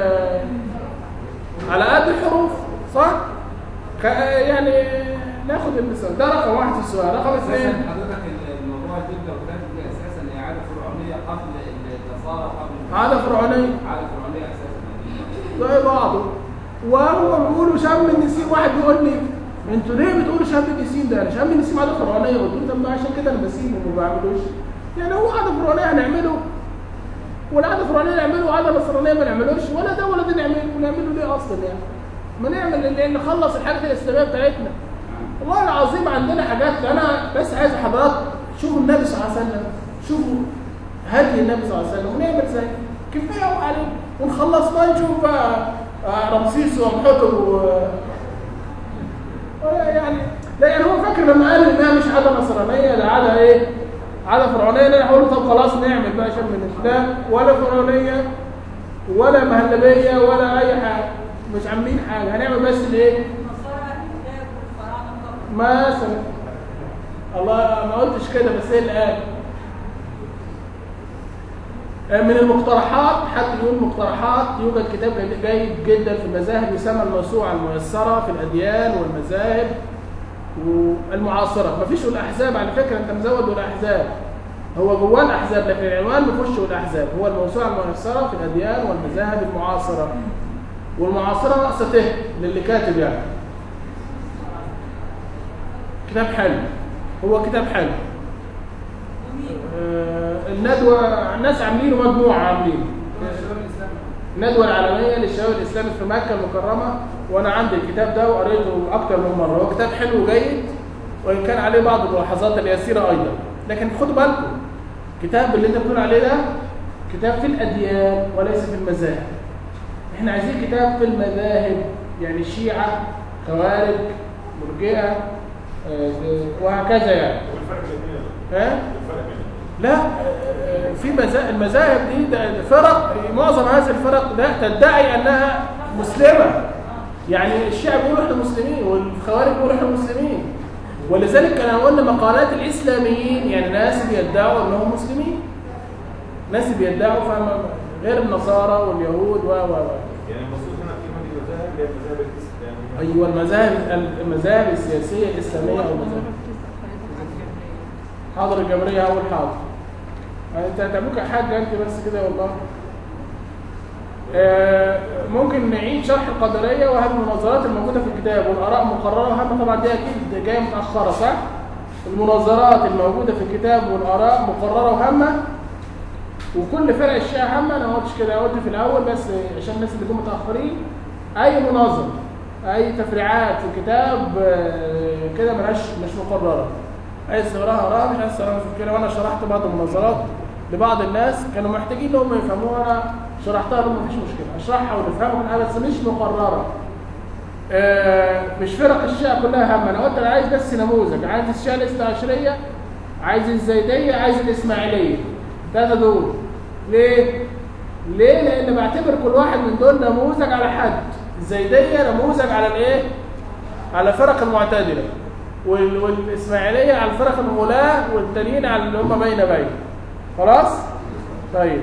على قد الحروف صح خ- يعني ناخد المثال ده رقم واحد في السؤال رقم اساسا اثنين حضرتك الموضوع الدبله وكده دي اساسا هي عاده فرعونيه قبل النصارى قبل عادة فرعونية عاده فرعونيه اساسا زي بعضه وهو بيقولوا شم النسيم واحد بيقول لي انتوا ليه بتقولوا شم النسيم ده؟ انا شم النسيم عاده فرعونيه قلت له طب ما عشان كده انا بسيبه وما بعملوش يعني هو عاده فرعونيه هنعمله والعاده الفرعونيه نعمله وعاده نصرانيه ما نعملوش ولا ده ولا ده نعمله ونعمله ليه اصلا يعني ما نعمل اللي نخلص الحاجات الاسلاميه بتاعتنا والله العظيم عندنا حاجات انا بس عايز حضرات شوفوا النبي صلى الله عليه وسلم شوفوا هدي النبي صلى الله عليه وسلم ونعمل زيه كفايه عليه ونخلص ما نشوف بقى آه، رمسيس ومحوته و- ولا يعني لا يعني هو فاكر لما قال انها مش عاده نصرانيه ده عاده ايه؟ عاده فرعونيه لا هقول له طب خلاص نعمل بقى عشان من لا ولا فرعونيه ولا مهلبيه ولا اي حاجه مش عاملين حاجه هنعمل بس الايه؟ النصارى اهل الكتاب والفراعنه طبعا مثلا الله ما قلتش كده بس ايه اللي قال من المقترحات حد يقول مقترحات يوجد كتاب جيد جدا في المذاهب يسمى الموسوعة الميسرة في الأديان والمذاهب والمعاصرة مفيش الأحزاب على فكرة أنت مزود الأحزاب هو جواه الأحزاب لكن العنوان ما فيهوش الأحزاب هو الموسوعة الميسرة في الأديان والمذاهب المعاصرة والمعاصرة ناقصة ته للي كاتب يعني كتاب حلو هو كتاب حلو آه، الندوة الناس عاملينه مجموعة عاملينه الشباب الاسلامي الندوة العالمية للشباب الإسلامي في مكة المكرمة وأنا عندي الكتاب ده وقريته أكتر من مرة هو كتاب حلو وجيد وإن كان عليه بعض الملاحظات اليسيرة أيضا لكن خدوا بالكم كتاب اللي أنت بتقول عليه ده كتاب في الأديان وليس في المذاهب إحنا عايزين كتاب في المذاهب يعني شيعة خوارج مرجئة آه، وهكذا يعني والفرق بين الاثنين ها؟ الفرق بين لا آه، في مذا- المذاهب دي ده فرق معظم هذه الفرق ده تدعي انها مسلمه يعني الشيعة بيقولوا احنا مسلمين والخوارج بيقولوا احنا مسلمين ولذلك كان قلنا مقالات الاسلاميين يعني ناس بيدعوا انهم مسلمين ناس بيدعوا فهم غير النصارى واليهود و و و يعني المقصود هنا في هذه المذاهب هي المذاهب الاسلاميه ايوه المذاهب المذاهب السياسيه الاسلاميه او المذاهب حاضر الجمهوريه اول حاضر انت هتعملوك حاجه انت بس كده والله آه، ممكن نعيد شرح القدريه وهذه المناظرات الموجوده في الكتاب والاراء مقرره وهامه طبعا دي اكيد جايه متاخره صح المناظرات الموجوده في الكتاب والاراء مقرره وهامه وكل فرق الشيعة هامة انا ما قلتش كده قلت في الاول بس عشان الناس اللي جم متاخرين اي مناظر اي تفريعات في كتاب آه، كده ملهاش مش مقرره عايز تقراها اقراها مش عايز تقراها مش مشكله وانا شرحت بعض المناظرات لبعض الناس كانوا محتاجين ان هم يفهموها انا شرحتها لهم مفيش مشكله اشرحها ونفهمها كلها بس مش مقرره آه، مش فرق الشيعة كلها هم انا قلت انا عايز بس نموذج عايز الشيعة الاثنى عشرية عايز الزيدية عايز الاسماعيلية ثلاثة دول ليه؟ ليه؟ لان بعتبر كل واحد من دول نموذج على حد الزيدية نموذج على الايه؟ على فرق المعتدلة وال- والاسماعيلية على الفرق الغلاة والتانيين على اللي هم بين بين خلاص؟ طيب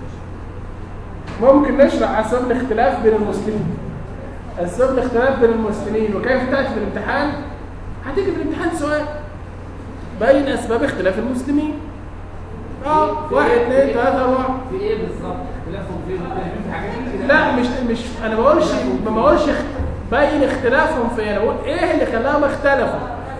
ممكن نشرح اسباب الاختلاف بين المسلمين اسباب الاختلاف بين المسلمين وكيف تاتي في الامتحان هتيجي في الامتحان سؤال بين اسباب اختلاف المسلمين اه واحد اثنين ثلاثة أربعة في ايه بالظبط؟ اختلافهم في مختلفين في حاجات كتير لا مش مش انا ما بقولش ما بقولش اخت- بين اختلافهم في ايه انا بقول ايه اللي خلاهم اختلفوا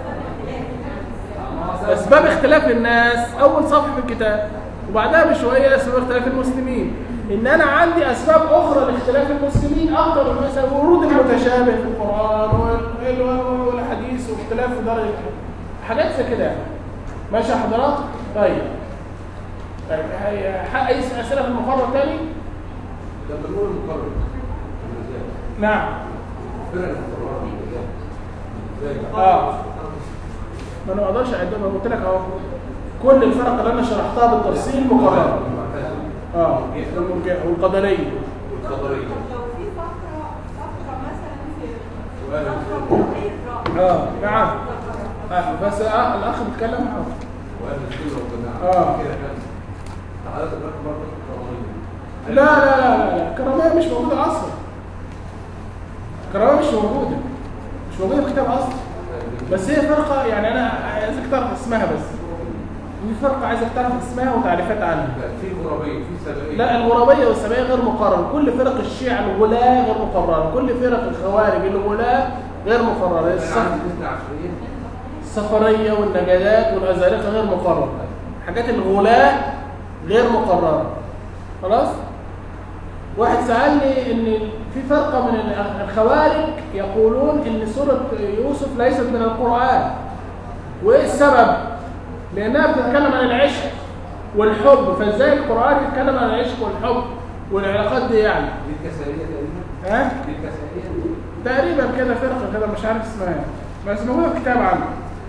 اسباب اختلاف الناس اول صفحه في الكتاب وبعدها بشويه اسباب اختلاف المسلمين ان انا عندي اسباب اخرى لاختلاف المسلمين اكتر من مثلا ورود المتشابه في القران وال- وال- والحديث واختلاف في درجه حاجات زي كده يعني ماشي يا حضرات طيب طيب هي- ح- اي اسئله في المقرر تاني لما نقول المقرر المزاج نعم فرق المقررة المزاج ازاي؟ اه ما انا ما اقدرش اعدهم انا قلت لك اهو كل الفرق اللي انا شرحتها بالتفصيل مقرره المعتزلة اه والقدريه والقدرية لو في فقرة فقرة مثلا في سؤال فقرة غير اه نعم آه بس آه الاخ بيتكلم حاضر وأهل السنة والجماعة آه. كده كان تعالى الرقم برضه الكرامية لا لا لا لا لا الكراميه مش موجوده اصلا الكراميه مش موجوده مش موجوده في كتاب اصلا بس هي فرقه يعني انا عايزك تعرف اسمها بس دي فرقه عايزك تعرف اسمها وتعريفات عنها لا في غرابية في سبائية لا الغربية والسبائية غير مقرر كل فرق الشيعة الغلاة غير مقررة كل فرق الخوارج الغلاة غير مقررة الصف- عندي اثنى عشرية السفرية والنجدات والأزارقة غير مقررة حاجات الغلاة غير مقررة خلاص واحد سألني ان في فرقة من الخوارج يقولون ان سورة يوسف ليست من القرآن وايه السبب لانها بتتكلم عن العشق والحب فازاي القرآن يتكلم عن العشق والحب والعلاقات دي يعني دي الكسائية تقريبا ها دي الكسائية تقريبا كده فرقة كده مش عارف اسمها ايه بس موجودة في كتاب عنه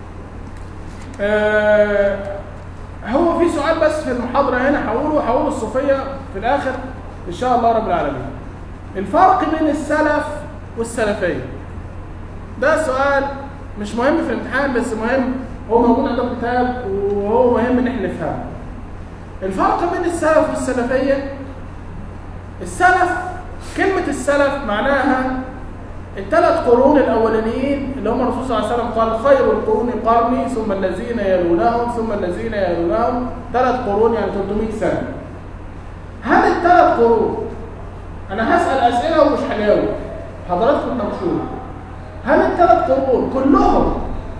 آه هو في سؤال بس في المحاضرة هنا هقوله هقوله الصوفية في الآخر إن شاء الله رب العالمين الفرق بين السلف والسلفية ده سؤال مش مهم في الامتحان بس مهم هو موجود عندك كتاب وهو مهم ان احنا نفهمه الفرق بين السلف والسلفية السلف كلمة السلف معناها الثلاث قرون الأولانيين اللي هم الرسول صلى الله عليه وسلم قال خير القرون قرني ثم الذين يلونهم ثم الذين يلونهم ثلاث قرون يعني 300 سنة هل الثلاث قرون أنا هسأل أسئلة ومش هجاوب حضراتكم تناقشوها هل الثلاث قرون كلهم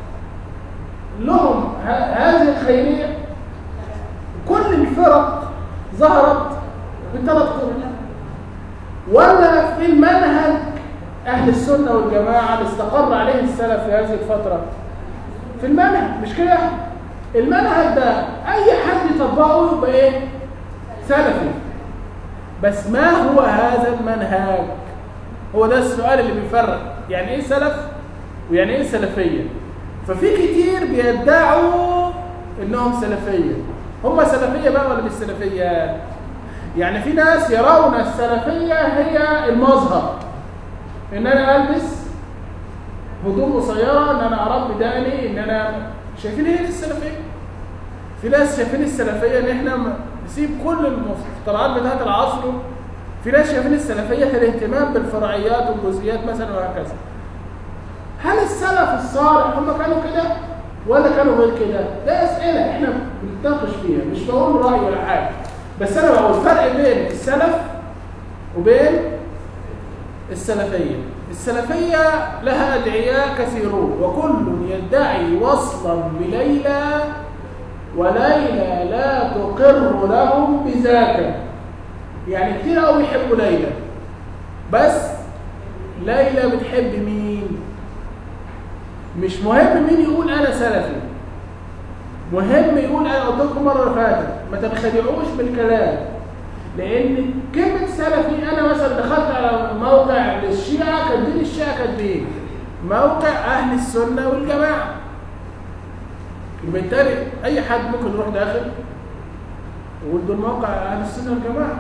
لهم ه- هذه الخيرية كل الفرق ظهرت من ثلاث قرون ولا في المنهج أهل السنة والجماعة اللي استقر عليه السلف في هذه الفترة في المنهج مش كده المنهج ده أي حد يطبقه يبقى إيه سلفي بس ما هو هذا المنهج هو ده السؤال اللي بيفرق يعني إيه سلف ويعني إيه سلفية ففي كتير بيدعوا إنهم سلفية هم سلفية بقى ولا مش سلفية يعني في ناس يرون السلفية هي المظهر ان انا البس هدوم قصيره ان انا اربي دقني ان انا شايفين ايه السلفيه في ناس شايفين السلفيه ان احنا م- نسيب كل المخترعات بتاعت العصر في ناس شايفين السلفيه في الاهتمام بالفرعيات والجزئيات مثلا وهكذا هل السلف الصالح هم كانوا كده ولا كانوا غير كده ده اسئله احنا بنتناقش فيها مش بقول راي ولا حاجه بس انا بقول فرق بين السلف وبين السلفية السلفية لها أدعياء كثيرون وكل يدعي وصلا بليلى وليلى لا تقر لهم بذاك يعني كتير قوي يحبوا ليلى بس ليلى بتحب مين مش مهم مين يقول انا سلفي مهم يقول انا قلت لكم مره اللي فاتت ما تنخدعوش بالكلام لان كلمه سلفي انا مثلا دخلت على موقع للشيعه كاتبين الشيعه كاتبين موقع اهل السنه والجماعه وبالتالي اي حد ممكن يروح داخل ويقول دول موقع اهل السنه والجماعه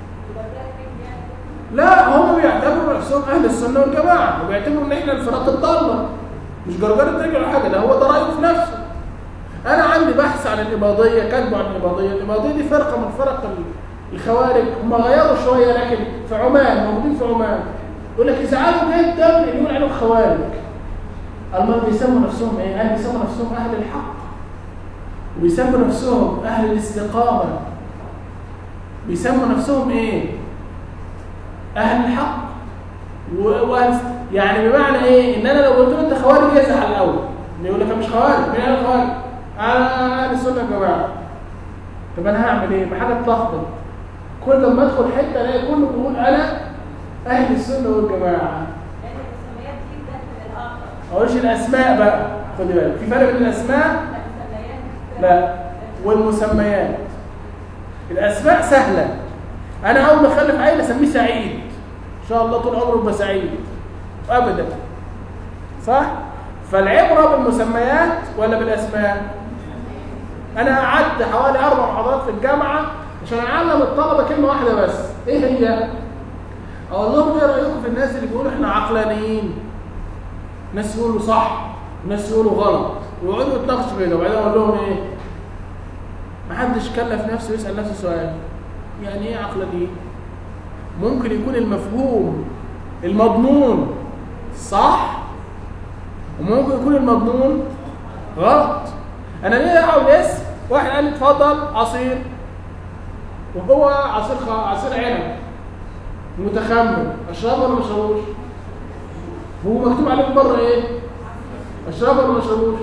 لا هم بيعتبروا نفسهم اهل السنه والجماعه وبيعتبروا ان احنا الفرق الضاله مش جرجره رجل ولا حاجه ده هو ده رايه في نفسه انا عندي بحث عن الاباضيه كاتبه عن الاباضيه الاباضيه دي فرقه من فرق ال- الخوارج هم غيروا شويه لكن في عمان موجودين في عمان يقول لك يزعلوا جدا اللي يقول عليهم خوارج المال بيسموا نفسهم ايه؟ قال بيسموا نفسهم اهل الحق وبيسموا نفسهم اهل الاستقامه بيسموا نفسهم ايه؟ اهل الحق و... و... يعني بمعنى ايه؟ ان انا لو قلت له انت خوارج يزعل الاول يقول لك أنا مش خوارج مين انا خوارج؟ انا اهل السنه يا جماعه طب انا هعمل ايه؟ ما حاجه تلخبط كل لما ادخل حته الاقي كله بيقول انا اهل السنه والجماعه لأن المسميات دي بتاعت الآخر ما اقولش الاسماء بقى خدي بالك في فرق بين الاسماء المسميات لا والمسميات الاسماء سهله انا اول ما اخلف عيل اسميه سعيد ان شاء الله طول عمره يبقى سعيد ابدا صح فالعبره بالمسميات ولا بالاسماء انا قعدت حوالي اربع محاضرات في الجامعه عشان اعلم الطلبه كلمه واحده بس ايه هي اقول لهم ايه رايكم في الناس اللي بيقولوا احنا عقلانيين ناس يقولوا صح وناس يقولوا غلط ويقعدوا يتناقشوا كده وبعدين اقول لهم ايه محدش كلف نفسه يسال نفسه سؤال يعني ايه عقلانيين ممكن يكون المفهوم المضمون صح وممكن يكون المضمون غلط انا ليه اقول اسم واحد قال لي اتفضل عصير وهو عصير خ... عصير عنب متخمر اشربه ولا ما اشربوش هو مكتوب عليه من بره ايه اشربه ولا ما اشربوش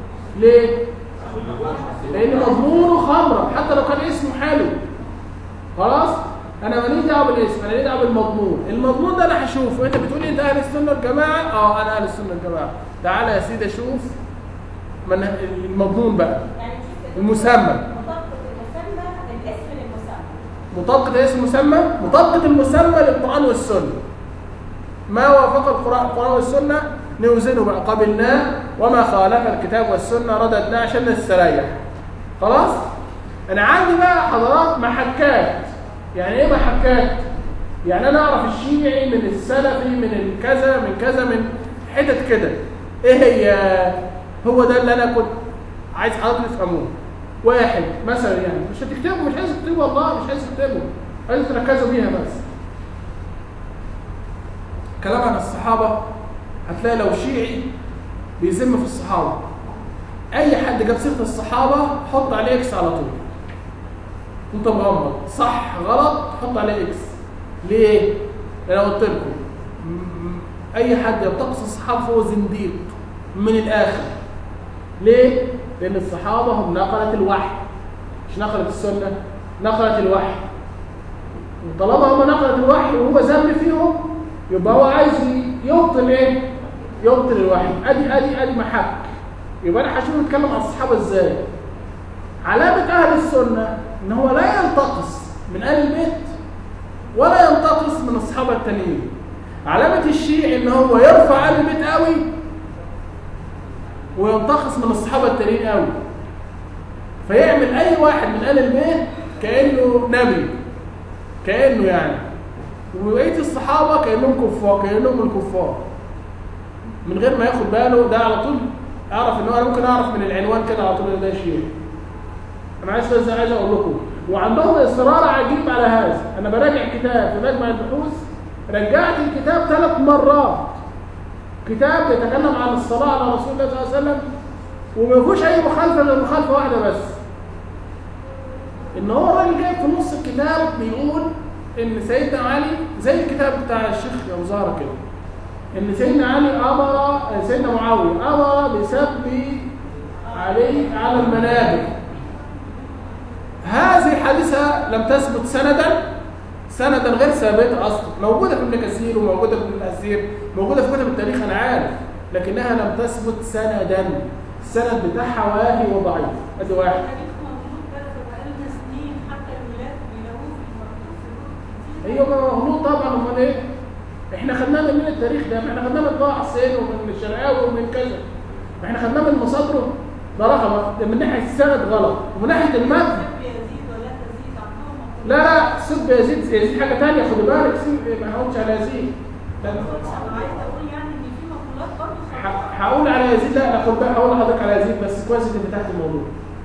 ليه لان مضمونه خمره حتى لو كان اسمه حلو خلاص انا ماليش دعوه بالاسم انا ليه دعوه بالمضمون المضمون ده انا هشوفه انت بتقول لي انت اهل السنه والجماعه اه انا اهل السنه والجماعه تعالى يا سيدي اشوف من المضمون بقى يعني شوف المسمى. مطابقة المسمى الاسم للمسمى مطابقة اسم المسمى مطابقة المسمى للقرآن والسنة ما وافق القرآن القرآن والسنة نوزنه بقى قبلناه وما خالف الكتاب والسنة رددناه عشان نستريح خلاص أنا عندي بقى حضارات محكات يعني إيه محكات؟ يعني أنا أعرف الشيعي من السلفي من الكذا من كذا من حتت كده إيه هي؟ هو ده اللي أنا كنت عايز حضرتك تفهموه واحد مثلا يعني مش هتكتبه مش عايز تكتبه والله مش عايز تكتبه عايز تركزوا بيها بس كلام عن الصحابة هتلاقي لو شيعي بيذم في الصحابة أي حد جاب سيرة الصحابة حط عليه إكس على طول أنت مغمض صح غلط حط عليه إكس ليه؟ لأن أنا قلت لكم م- م- أي حد ينتقص الصحابة فهو زنديق من الآخر ليه؟ لأن الصحابة هم نقلة الوحي مش نقلة السنة نقلة الوحي وطالما هم نقلة الوحي وهو ذنب فيهم يبقى هو عايز يبطل ايه؟ يبطل الوحي ادي ادي ادي محك يبقى انا هشوف نتكلم عن الصحابة ازاي علامة اهل السنة ان هو لا ينتقص من اهل البيت ولا ينتقص من الصحابة التانيين علامة الشيعي ان هو يرفع اهل البيت قوي وينتقص من الصحابة التانيين قوي فيعمل اي واحد من اهل البيت كانه نبي كانه يعني وبقيه الصحابه كانهم كفار كانهم الكفار من غير ما ياخد باله ده على طول اعرف ان هو انا ممكن اعرف من العنوان كده على طول ان ده شيء انا عايز بس عايز اقول لكم وعندهم اصرار عجيب على هذا انا براجع كتاب في مجمع البحوث رجعت الكتاب ثلاث مرات كتاب يتكلم عن الصلاه على رسول الله صلى الله عليه وسلم وما فيهوش اي مخالفه غير مخالفه واحده بس ان هو الراجل جاي في نص الكتاب بيقول ان سيدنا علي زي الكتاب بتاع الشيخ ابو زهره كده ان سيدنا علي امر سيدنا معاويه امر بسب علي على المنابر هذه الحادثه لم تثبت سندا سندا غير ثابته اصلا موجوده في ابن كثير وموجوده في ابن الاثير موجوده في كتب التاريخ انا عارف لكنها لم تثبت سندا السند بتاعها واهي وضعيف ادي واحد التاريخ موجود بس بقالنا سنين حتى الولاد بيلاقوه في المكتوب في الكتب. ايوه مغلوط طبعا امال ايه احنا خدناه من مين التاريخ ده ما احنا خدناه من طه حسين ومن الشرقاوي ومن كذا ما احنا خدناه من مصادره ده رقم ده من ناحيه السند غلط ومن ناحيه المتن سب يزيد ولا تزيد عندهم مقولة. لا لا سب يزيد يزيد حاجه ثانيه خد بالك سيب ما هقولش على يزيد لا، انا عايزه اقول يعني ان في مقولات برضه ح- هقول على يزيد لا لا خد بالك هقول لحضرتك على يزيد بس كويس انك فتحت الموضوع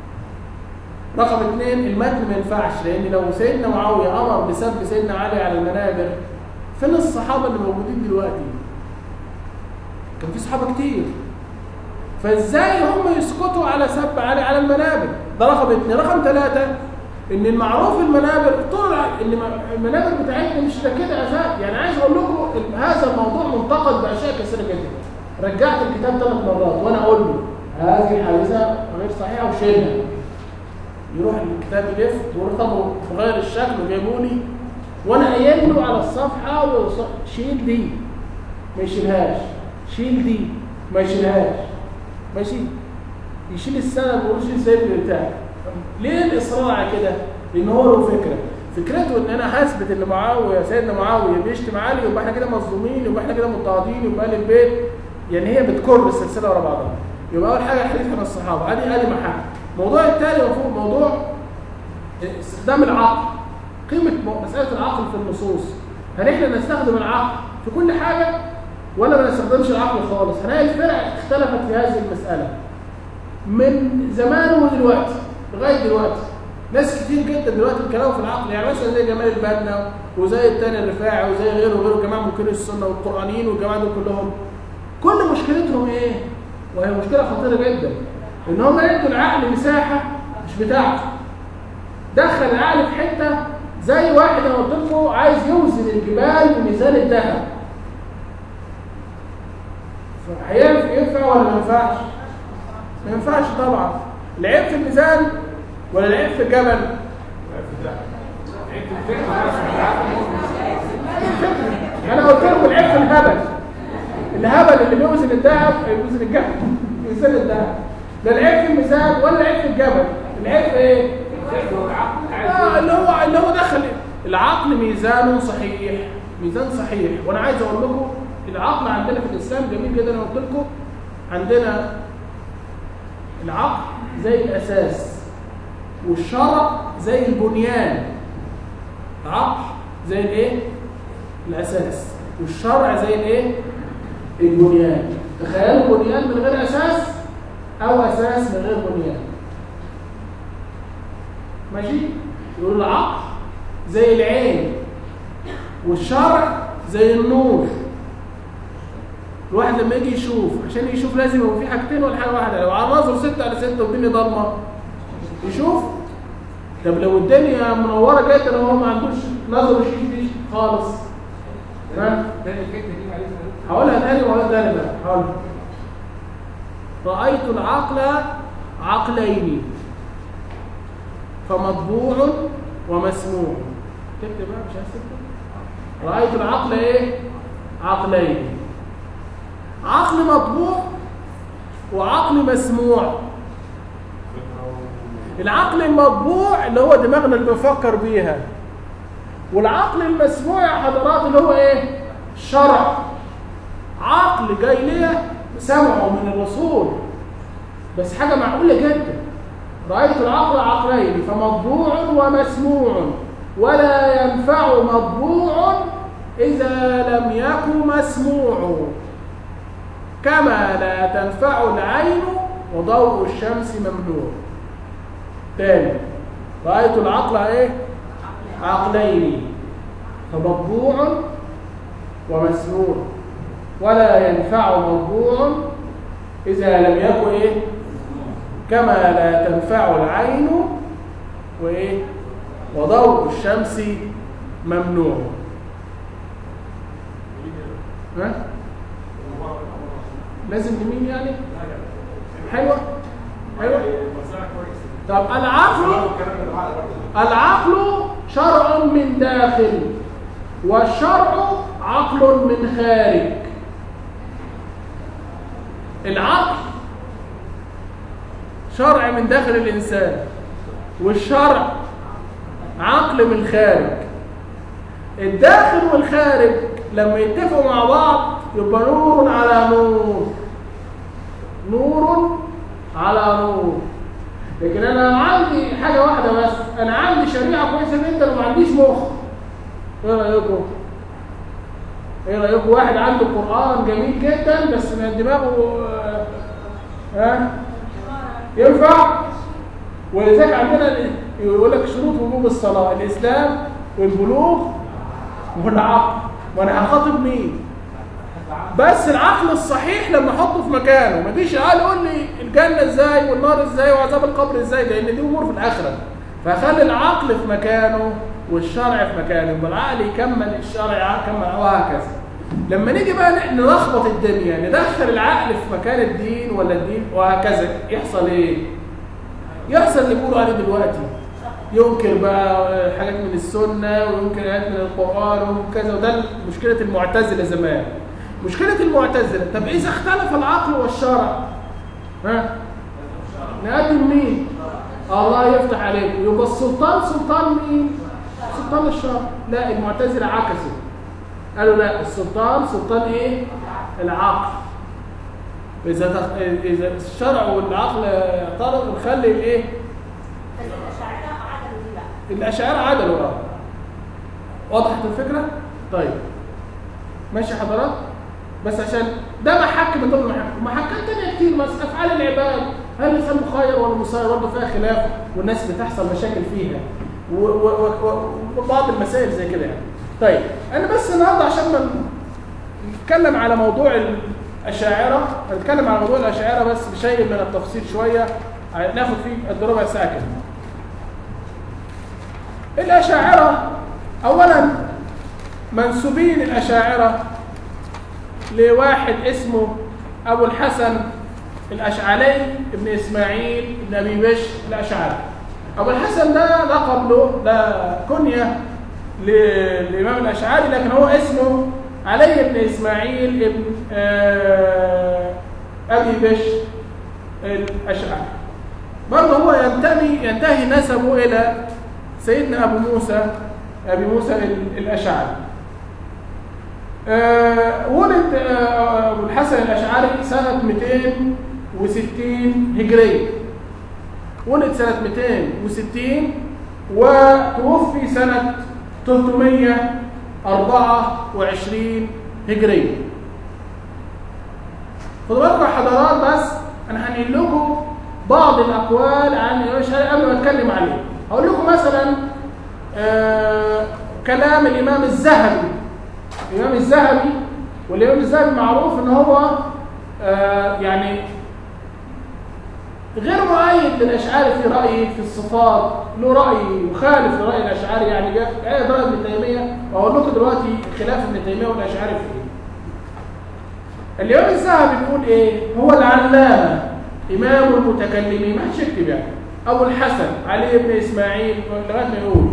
رقم اثنين المتن ما ينفعش لان لو سيدنا معاويه امر بسب سيدنا علي على المنابر فين الصحابه اللي موجودين دلوقتي؟ كان في صحابه كتير فازاي هم يسكتوا على سب علي على المنابر؟ ده رقم اثنين، رقم ثلاثه ان المعروف المنابر طلع ان المنابر بتاعتنا مش ده كده اساس يعني عايز اقول لكم إن هذا الموضوع منتقد باشياء كثيره جدا رجعت الكتاب ثلاث مرات وانا اقول له هذه الحادثه غير صحيحه وشيلها يروح الكتاب يلف ورقمه في غير الشكل وجايبوا لي وانا قايل له على الصفحه وص- شيل دي ما يشيلهاش شيل دي ما يشيلهاش ماشي يشيل السند ويشيل السيد بتاعي ليه الاصرار على كده؟ لان هو له فكره فكرته ان انا هثبت ان معاويه سيدنا معاويه بيشتم علي يبقى احنا كده مظلومين يبقى احنا كده مضطهدين يبقى اهل البيت يعني هي بتكر السلسله ورا بعضها يبقى اول حاجه حديث عن الصحابه ادي ادي محل الموضوع الثاني مفهوم موضوع استخدام العقل قيمه م- مساله العقل في النصوص هل احنا نستخدم العقل في كل حاجه ولا ما نستخدمش العقل خالص هنلاقي الفرق اختلفت في هذه المساله من زمان ودلوقتي لغايه دلوقتي ناس كتير جدا دلوقتي بيتكلموا في العقل يعني مثلا زي جمال البنا وزي التاني الرفاعي وزي غيره وغيره جماعه منكرين السنه والقرانيين والجماعه دول كلهم كل مشكلتهم ايه؟ وهي مشكله خطيره جدا ان هم يدوا العقل مساحه مش بتاعته دخل العقل في حته زي واحد انا قلت لكم عايز يوزن الجبال بميزان الذهب فهينفع ينفع ولا ما ينفعش؟ ما ينفعش طبعا العيب في الميزان ولا العيب في الجبل؟ انا قلت لكم العيب في الهبل الهبل اللي بيوزن الذهب بيوزن الجبل بيوزن الذهب لا العيب في الميزان ولا العيب في الجبل العيب في ايه آه اللي هو اللي هو دخل العقل ميزانه صحيح ميزان صحيح وانا عايز اقول لكم العقل عندنا في الاسلام جميل جدا انا قلت لكم عندنا العقل زي الاساس والشرع زي البنيان العقل زي الايه الاساس والشرع زي الايه البنيان تخيلوا بنيان من غير اساس او اساس من غير بنيان ماشي يقول العقل زي العين والشرع زي النور الواحد لما يجي يشوف عشان يشوف لازم يبقى في حاجتين ولا حاجه واحده لو على نظره 6 على 6 والدنيا ضلمه يشوف طب لو الدنيا منوره جدا وهو ما عندوش نظر يشوف دي خالص ها ده الحته دي معلش هقولها تاني وهقولها تاني بقى هقولها رأيت العقل عقلين فمطبوع ومسموع تكتب بقى مش عايز تكتب رأيت العقل ايه عقلين عقل مطبوع وعقل مسموع العقل المطبوع اللي هو دماغنا اللي بنفكر بيها والعقل المسموع يا حضرات اللي هو ايه الشرع عقل جاي ليا سمعه من الرسول بس حاجه معقوله جدا رايت العقل عقلين فمطبوع ومسموع ولا ينفع مطبوع اذا لم يكن مسموع كما لا تنفع العين وضوء الشمس ممنوع تاني رأيت العقل ايه عقلين فمطبوع ومسموع ولا ينفع مطبوع إذا لم يكن إيه كما لا تنفع العين وإيه وضوء الشمس ممنوع ها لازم يمين يعني حلوة حلوة طب العقل العقل شرع من داخل والشرع عقل من خارج العقل شرع من داخل الإنسان والشرع عقل من خارج الداخل والخارج لما يتفقوا مع بعض يبقى نور على نور نور على نور لكن انا عندي حاجه واحده بس انا عندي شريعه كويسه جدا وما عنديش مخ ايه رايكم ايه رايكم واحد عنده قران جميل جدا بس من دماغه آه، ها ينفع ولذلك عندنا يقول لك شروط وجوب الصلاه الاسلام والبلوغ والعقل وانا هخاطب مين بس العقل الصحيح لما احطه في مكانه ما يجيش قال يقول لي الجنه ازاي والنار ازاي وعذاب القبر ازاي لان دي امور في الاخره فخلي العقل في مكانه والشرع في مكانه يبقى العقل يكمل الشرع يكمل وهكذا لما نيجي بقى نحن نلخبط الدنيا ندخل العقل في مكان الدين ولا الدين وهكذا يحصل ايه يحصل اللي بيقولوا عليه دلوقتي ينكر بقى حاجات من السنه وينكر حاجات من القران وكذا وده مشكله المعتزله زمان مشكله المعتزله طب اذا اختلف العقل والشرع ها نقدم مين الله يفتح عليكم يبقى السلطان سلطان مين سلطان الشرع لا المعتزله عكسوا قالوا لا السلطان سلطان ايه العقل اذا تخ... اذا الشرع والعقل اعترضوا نخلي الايه بس الأشاعرة عدلوا دي بقى الاشاعره عدلوا اه وضحت الفكره طيب ماشي حضرات بس عشان ده محك من ضمن المحك محكات تانية كتير مثلا افعال العباد هل الانسان مخير ولا مسير برضه فيها خلاف والناس بتحصل مشاكل فيها و- و- و- وبعض المسائل زي كده يعني طيب انا بس النهارده عشان ما نتكلم على موضوع الاشاعره هنتكلم على موضوع الاشاعره بس بشيء من التفصيل شويه ناخد فيه قد ربع ساعه كده الأشاعرة أولا منسوبين الأشاعرة لواحد اسمه أبو الحسن الأشعري ابن إسماعيل ابن أبي بشر الأشعري ابو الحسن ده لقب له ده كنيه للامام الاشعري لكن هو اسمه علي بن اسماعيل ابن آه، ابي بشر الاشعري برضه هو ينتمي ينتهي نسبه الى سيدنا ابو موسى ابي موسى ال- الاشعري آه، ولد آه، ابو الحسن الاشعري سنه 260 هجريه ولد سنه 260 وتوفي سنه 324 هجريه خدوا بالكم يا حضرات بس انا هنقل لكم بعض الاقوال عن الامام الشافعي قبل ما اتكلم عليه هقول لكم مثلا آه كلام الامام الذهبي الامام الذهبي والامام الذهبي معروف ان هو آه يعني غير مؤيد للاشعري في رايه في الصفات له راي مخالف لراي الاشعري يعني جاء آية راي ابن تيميه واقول لكم دلوقتي خلاف ابن تيميه والاشعري في ايه اليوم الذهبي بيقول ايه هو العلامه امام المتكلمين ما حدش يكتب يعني ابو الحسن علي بن اسماعيل لغايه ما يقول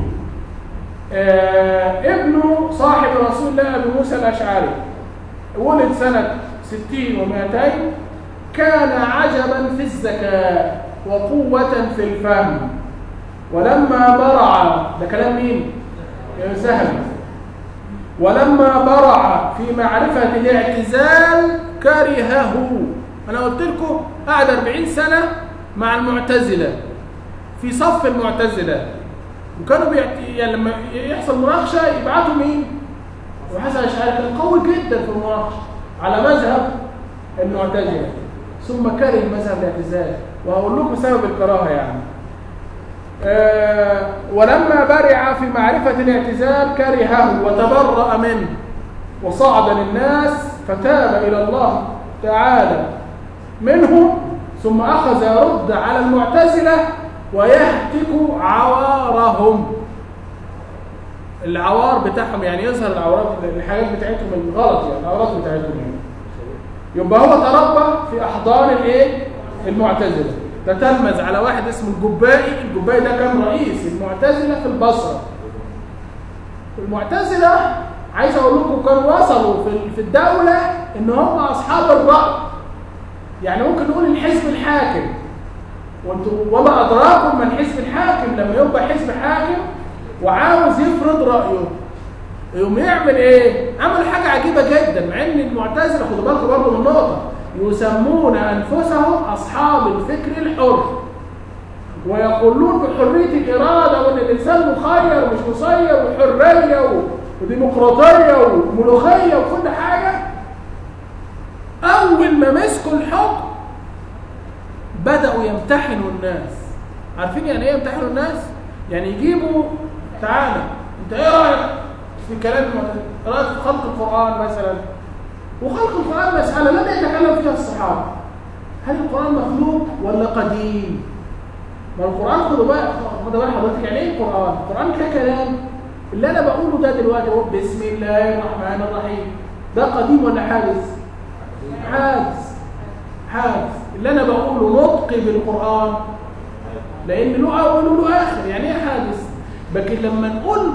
آه ابنه صاحب رسول الله ابي موسى الاشعري ولد سنه 60 و200 كان عجبا في الذكاء وقوه في الفهم ولما برع ده كلام مين الذهبي ولما برع في معرفة الاعتزال كرهه أنا قلت لكم قعد 40 سنة مع المعتزلة في صف المعتزلة وكانوا بيعت... يعني لما يحصل مناقشة يبعتوا مين؟ وحسن الأشعري كان قوي جدا في المناقشة على مذهب المعتزلة ثم كره مذهب الاعتزال وهقول لكم سبب الكراهة يعني آه، ولما برع في معرفة الاعتزال كرهه وتبرأ منه وصعد للناس فتاب إلى الله تعالى منهم ثم أخذ يرد على المعتزلة ويهتك عوارهم العوار بتاعهم يعني يظهر العورات الحاجات بتاعتهم الغلط يعني العورات بتاعتهم يعني يبقى هو تربى في احضان الايه المعتزله تتلمذ على واحد اسمه الجبائي الجبائي ده كان رئيس المعتزله في البصره المعتزله عايز اقول لكم كانوا وصلوا في في الدوله ان هم اصحاب الراي يعني ممكن نقول الحزب الحاكم وانتوا وما ادراكم ما الحزب الحاكم لما يبقى حزب حاكم وعاوز يفرض رايه يقوم يعمل ايه عمل حاجه عجيبه جدا مع ان المعتزله خدوا بالكم برضه من نقطه يسمون انفسهم اصحاب الفكر الحر ويقولون بحريه الاراده وان الانسان مخير ومش مسير وحريه و- وديمقراطيه وملوخيه وكل حاجه اول ما مسكوا الحكم بداوا يمتحنوا الناس عارفين يعني ايه يمتحنوا الناس يعني يجيبوا تعالى انت ايه رايك في كلام المعتزلة؟ رايك في خلق القران مثلا وخلق القران مساله لم يتكلم فيها الصحابه هل القران مخلوق ولا قديم ما القران خدوا بقى خدوا بال حضرتك يعني ايه القران القران ككلام اللي انا بقوله ده دلوقتي هو بسم الله الرحمن الرحيم ده قديم ولا حادث حادث حادث اللي انا بقوله نطق بالقران لان له اول وله اخر يعني ايه حادث لكن لما نقول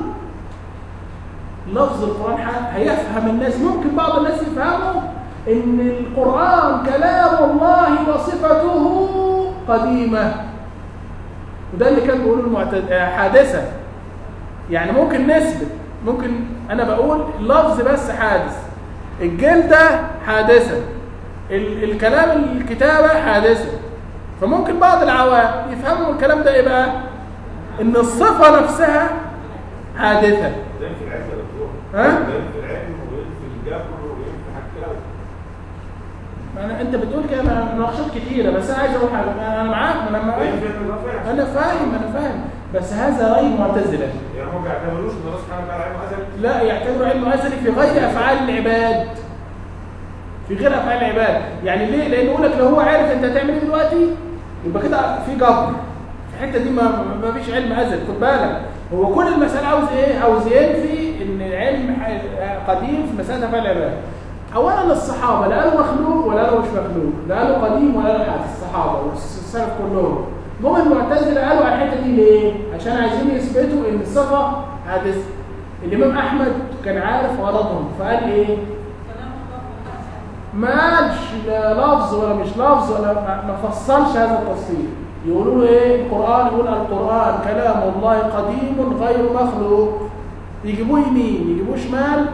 لفظ القران حادث هيفهم الناس ممكن بعض الناس يفهموا ان القران كلام الله وصفته قديمه وده اللي كان بيقوله المعتد... آه، حادثه يعني ممكن نثبت ممكن انا بقول اللفظ بس حادث الجلده حادثه ال... الكلام الكتابه حادثه فممكن بعض العوام يفهموا الكلام ده ايه بقى ان الصفه نفسها حادثه زي في العلم يا دكتور ها؟ زي في العلم وفي الجبر وفي حاجات انا انت بتقول كده أنا مناقشات كتيره بس انا عايز اقول حاجه أنا- انا معاك ما انا زي معاك في الرفع انا فاهم انا فاهم بس هذا راي معتزله يعني هم ما بيعتبروش ان الله سبحانه وتعالى علم ازلي لا يعتبر علم ازلي في غير افعال العباد في غير افعال العباد يعني ليه لان يقول لك لو هو عارف انت هتعمل ايه دلوقتي يبقى كده في جبر في الحته دي ما ما فيش علم ازلي خد بالك هو كل المساله عاوز ايه عاوز ينفي ان العلم ح- قديم في مساله افعال العباد اولا الصحابه لا قالوا مخلوق ولا قالوا مش مخلوق لا قالوا قديم ولا قالوا حادث الصحابه والسلف كلهم جم المعتزله قالوا على الحته دي ليه عشان عايزين يثبتوا ان الصفه حادثه الامام احمد كان عارف غلطهم فقال ايه كلام الله والحسن ما قالش لا لفظ ولا مش لفظ ولا ما ما فصلش هذا التفصيل يقولوا له ايه القران يقول القران كلام الله قديم غير مخلوق يجيبوه يمين يجيبوه شمال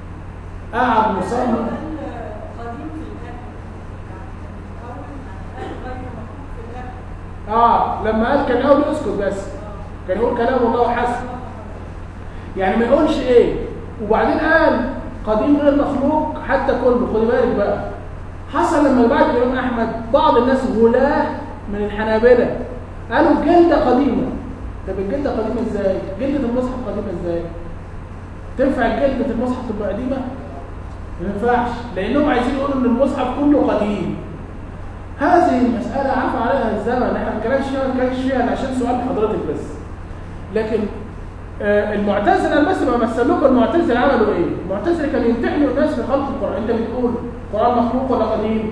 قعد مصمم قديم في الاكل اول قال غير مخلوق في الاكل اه لما قال كان اول يسكت بس كان يقول كلام الله حسن يعني ما يقولش ايه وبعدين قال قديم غير مخلوق حتى كله خدي بالك بقى حصل لما بعد الامام احمد بعض الناس غلاه من الحنابلة قالوا الجلدة قديمة طب الجلدة قديمة ازاي؟ جلدة المصحف قديمة ازاي؟ تنفع جلدة المصحف تبقى قديمة؟ ما ينفعش لانهم عايزين يقولوا ان المصحف كله قديم هذه المسألة عفى عليها الزمن احنا ما اتكلمش فيها ما اتكلمش فيها عشان سؤال حضرتك بس لكن آه، المعتزلة أنا بس بمثل لكم المعتزلة عملوا ايه؟ المعتزلة كانوا يمتحنوا الناس في خلق القرآن انت بتقول القرآن مخلوق ولا قديم؟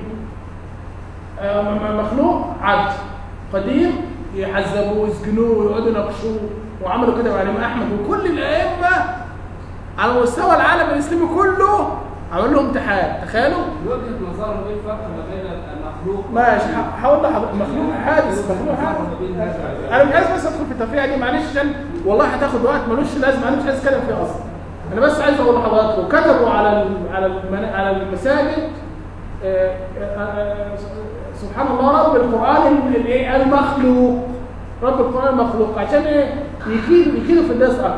آه، م- م- مخلوق عبد قديم يحذبوه يسجنوه ويقعدوا يناقشوه وعملوا كده مع الامام احمد وكل الائمه على مستوى العالم الاسلامي كله عملوا لهم امتحان تخيلوا وجهه نظرهم ايه الفرق ما بين المخلوق ماشي ه- هقول لحضرتك مخلوق حادث مخلوق حادث ما بين هذا انا مش عايز بس ادخل في التفريعه دي معلش عشان والله هتاخد وقت ملوش لازمه انا مش عايز اتكلم فيها اصلا انا بس عايز اقول لحضراتكم كتبوا على ال- على المن- على المساجد آه، آه، آه، سبحان الله رب القران ال- الايه المخلوق رب القران المخلوق عشان ايه يكيدوا يكيدوا في الناس اكتر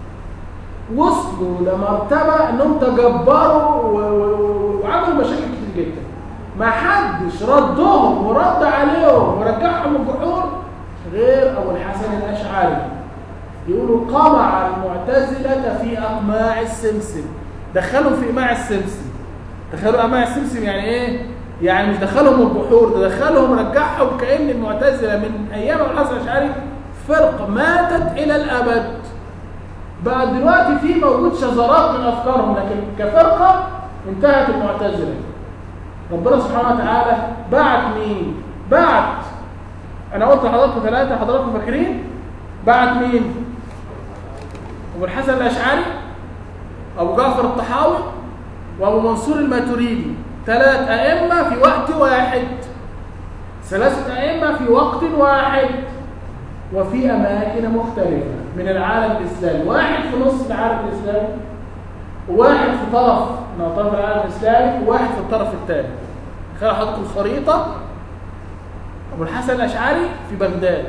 وصلوا لمرتبه انهم تجبروا و- و- و- وعملوا مشاكل كتير جدا ما حدش ردهم ورد عليهم ورجعهم الجحور غير ابو الحسن الاشعري يقولوا قمع المعتزله في اقماع السمسم دخلهم في اقماع السمسم دخلوا اقماع السمسم يعني ايه يعني مش دخلهم البحور ده دخلهم رجعهم كان المعتزله من ايام ابو الحسن الاشعري فرقه ماتت الى الابد بقى دلوقتي في موجود شذرات من افكارهم لكن كفرقه انتهت المعتزله ربنا سبحانه وتعالى بعت مين بعت انا قلت لحضراتكم ثلاثه حضراتكم فاكرين بعت مين ابو الحسن الاشعري ابو جعفر الطحاوي وابو منصور الماتريدي ثلاث ائمه في وقت واحد ثلاثه ائمه في وقت واحد وفي اماكن مختلفه من العالم الاسلامي واحد في نص العالم الاسلامي وواحد في طرف من اطراف العالم الاسلامي وواحد في الطرف الثاني خلي حضرتك الخريطه ابو الحسن الاشعري في بغداد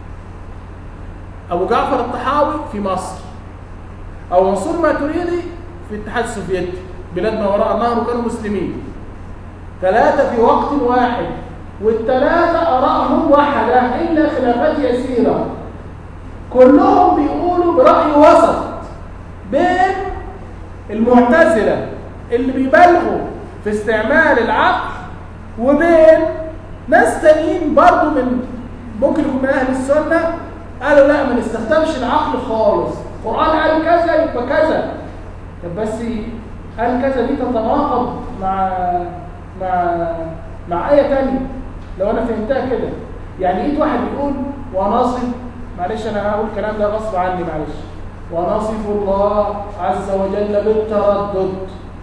ابو جعفر الطحاوي في مصر ابو منصور الماتريدي في الاتحاد السوفيتي بلاد ما وراء النهر وكانوا مسلمين ثلاثه في وقت واحد والثلاثه ارائهم واحده الا خلافات يسيره كلهم بيقولوا براي وسط بين المعتزله اللي بيبالغوا في استعمال العقل وبين ناس تانيين برضو من ممكن يكون من اهل السنه قالوا لا ما نستخدمش العقل خالص القران قال كذا يبقى كذا طب بس قال كذا دي تتناقض مع مع مع ايه تانية لو انا فهمتها كده يعني ايد واحد بيقول ونصف معلش انا هقول الكلام ده غصب عني معلش ونصف الله عز وجل بالتردد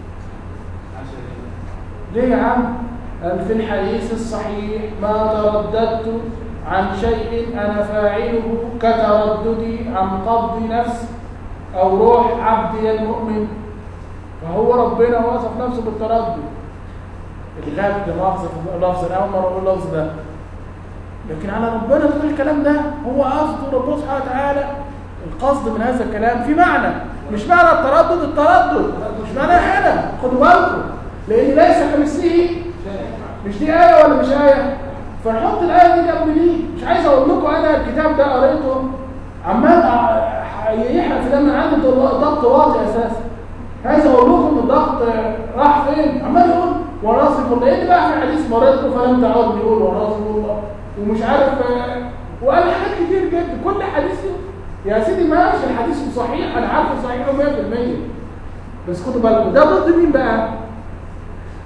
ليه يا عم قال في الحديث الصحيح ما ترددت عن شيء انا فاعله كترددي عن قبض نفس او روح عبدي المؤمن فهو ربنا وصف نفسه بالتردد الغاب ده مؤاخذه في اللفظ انا اول مره اقول اللفظ ده لكن على ربنا تقول الكلام ده هو قصد ربنا سبحانه وتعالى القصد من هذا الكلام في معنى مش معنى التردد التردد مش معنى هنا خدوا بالكم لان ليس كمثله مش دي ايه ولا مش ايه فنحط الايه دي جنب دي مش عايز اقول لكم انا الكتاب ده قريته عمال أ- يحرق في دم عندي ضغط واطي اساسا عايز اقول لكم ان الضغط راح فين عمال يقول ونصف الله ايه اللي بقى في حديث مرضت فلم تعد يقول ونصف الله ومش عارف آه، وقال حاجات كتير جدا كل حديث يا سيدي ماشي الحديث صحيح انا عارفه صحيح 100% بس خدوا بالكم ده ضد مين بقى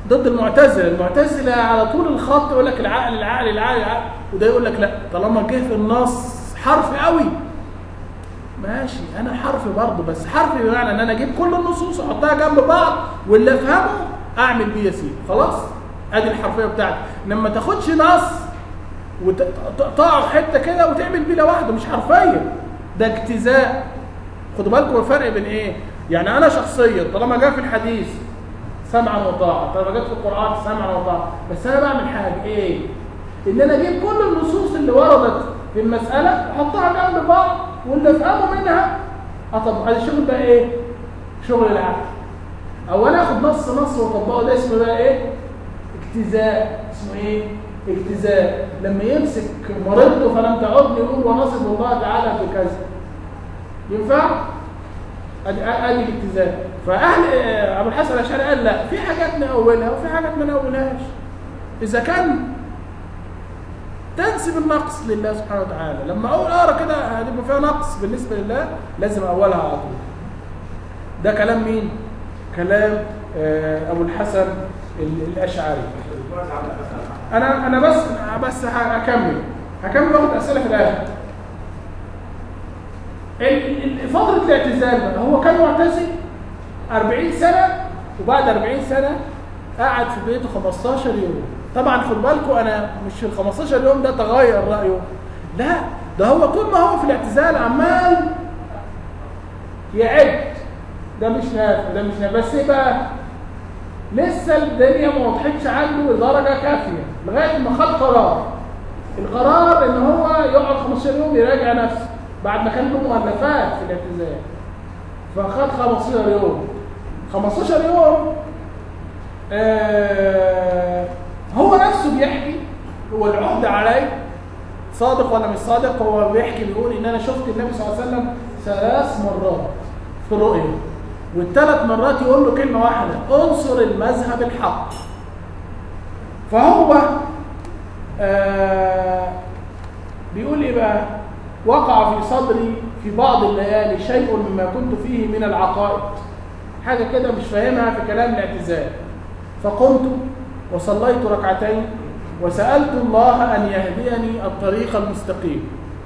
ضد المعتزله المعتزله على طول الخط يقول لك العقل العقل العقل العقل وده يقول لك لا طالما جه في النص حرف قوي ماشي انا حرف برضه بس حرف بمعنى ان انا اجيب كل النصوص احطها جنب بعض واللي افهمه اعمل بيه يا سيدي خلاص ادي الحرفيه بتاعتي انما ما تاخدش نص وتقطعه في حته كده وتعمل بيه لوحده مش حرفيه ده اجتزاء خدوا بالكم الفرق بين ايه يعني انا شخصيا طالما جاء في الحديث سمعا وطاعه طالما جت في القران سمعا وطاعه بس انا بعمل حاجه ايه ان انا اجيب كل النصوص اللي وردت في المساله احطها جنب بعض واللي افهمه منها اطبق هذا الشغل بقى ايه شغل العقل او انا اخد نص نص واطبقه ده اسمه بقى ايه اجتزاء اسمه ايه اجتزاء لما يمسك مريضته فلم تعدني يقول ونصب الله تعالى بكذا ينفع ادي ادي الاجتزاء فاهل ابو الحسن الاشعري قال لا في حاجات نأولها وفي حاجات ما نأولهاش اذا كان تنسب النقص لله سبحانه وتعالى لما اقول اقرا كده هتبقى فيها نقص بالنسبه لله لازم اولها على طول ده كلام مين كلام آه، ابو الحسن ال- الاشعري انا انا بس بس هكمل هكمل واخد اسئله في الاخر ال- ال- فتره الاعتزال بقى هو كان معتزل 40 سنه وبعد 40 سنه قعد في بيته 15 يوم طبعا خد بالكم انا مش ال 15 يوم ده تغير رايه لا ده هو طول ما هو في الاعتزال عمال يعد ده مش نافع ده مش نافع بس ايه بقى لسه الدنيا ما وضحتش عنده لدرجه كافيه لغايه ما خد قرار القرار ان هو يقعد 15 يوم يراجع نفسه بعد ما كان له مؤلفات في الاعتزال فخد 15 يوم 15 يوم آه هو نفسه بيحكي هو العهد عليه صادق ولا مش صادق هو بيحكي بيقول ان انا شفت النبي صلى الله عليه وسلم ثلاث مرات في الرؤيا والثلاث مرات يقول له كلمه واحده انصر المذهب الحق فهو آه بيقول ايه بقى وقع في صدري في بعض الليالي شيء مما كنت فيه من العقائد حاجه كده مش فاهمها في كلام الاعتزال فقمت وصليت ركعتين وسألت الله أن يهديني الطريق المستقيم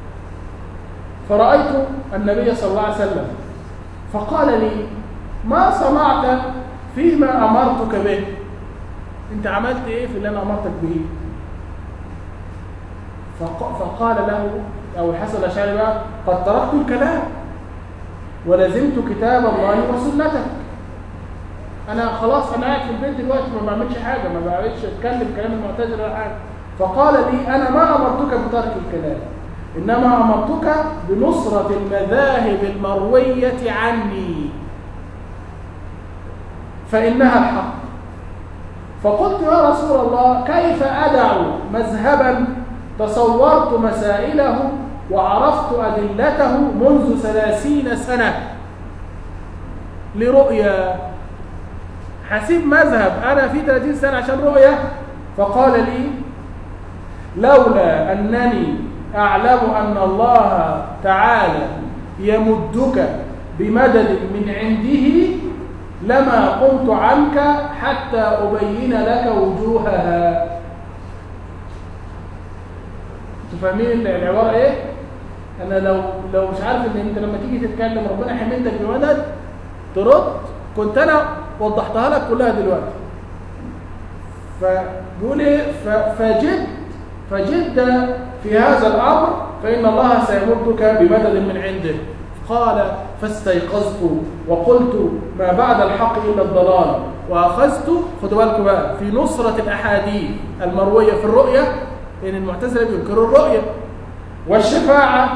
فرأيت النبي صلى الله عليه وسلم فقال لي ما صنعت فيما أمرتك به أنت عملت إيه في اللي أنا أمرتك به فق- فقال له أو الحسن الأشعري بقى قد تركت الكلام ولزمت كتاب الله وسنتك انا خلاص انا قاعد في البيت دلوقتي ما بعملش حاجه ما بعملش اتكلم كلام المعتزله ولا حاجه فقال لي انا ما امرتك بترك الكلام انما امرتك بنصره المذاهب المرويه عني فانها الحق فقلت يا رسول الله كيف ادع مذهبا تصورت مسائله وعرفت ادلته منذ ثلاثين سنه لرؤيا هسيب مذهب انا في 30 سنه عشان رؤيه فقال لي لولا انني اعلم ان الله تعالى يمدك بمدد من عنده لما قمت عنك حتى ابين لك وجوهها انتوا فاهمين العباره ايه انا لو لو مش عارف ان انت لما تيجي تتكلم ربنا حملتك بمدد ترد كنت انا وضحتها لك كلها دلوقتي فبيقول ايه ف- فجد فجد في هذا الامر فان الله سيمدك بمدد من عنده قال فاستيقظت وقلت ما بعد الحق الا الضلال واخذت خدوا بالكم بقى في نصره الاحاديث المرويه في الرؤيه لان المعتزله بينكروا الرؤيه والشفاعه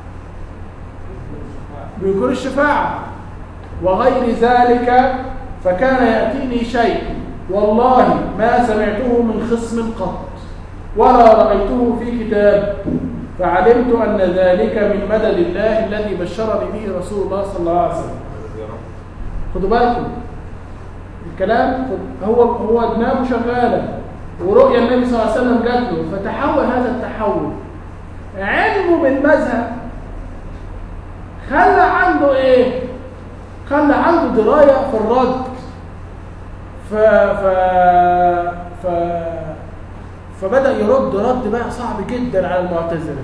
بينكروا الشفاعه وغير ذلك فكان يأتيني شيء والله ما سمعته من خصم قط ولا رأيته في كتاب فعلمت أن ذلك من مدد الله الذي بشرني به رسول الله صلى الله عليه وسلم خدوا بالكم الكلام هو هو دماغه شغاله ورؤيا النبي صلى الله عليه وسلم جات له فتحول هذا التحول علمه بالمذهب خلى عنده ايه خلى عنده درايه في الرد ف... ف... فبدا يرد رد بقى صعب جدا على المعتزله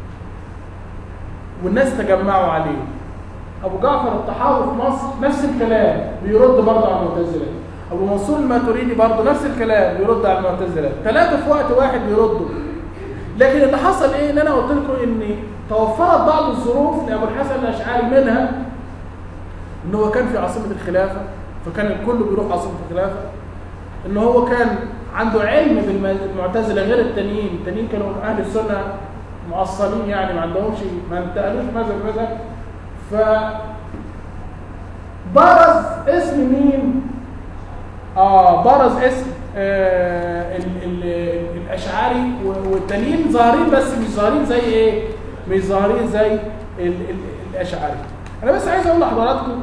والناس تجمعوا عليه ابو جعفر الطحاوي في مصر نفس الكلام بيرد برضه على المعتزله ابو منصور الماتريدي برضه نفس الكلام بيرد على المعتزله ثلاثه في وقت واحد بيردوا لكن اللي حصل ايه ان انا قلت لكم ان توفرت بعض الظروف لابو الحسن الاشعري منها ان هو كان في عاصمه الخلافه فكان الكل بيروح عاصمه الخلافه ان هو كان عنده علم بالمعتزله غير التانيين التانيين كانوا اهل السنه معصلين يعني ما عندهمش ما انتقلوش مذهب مذهب ف برز اسم مين اه برز اسم آه ال ال الاشعري و- والتانيين ظاهرين بس مش ظاهرين زي ايه مش ظاهرين زي ال ال الاشعري انا بس عايز اقول لحضراتكم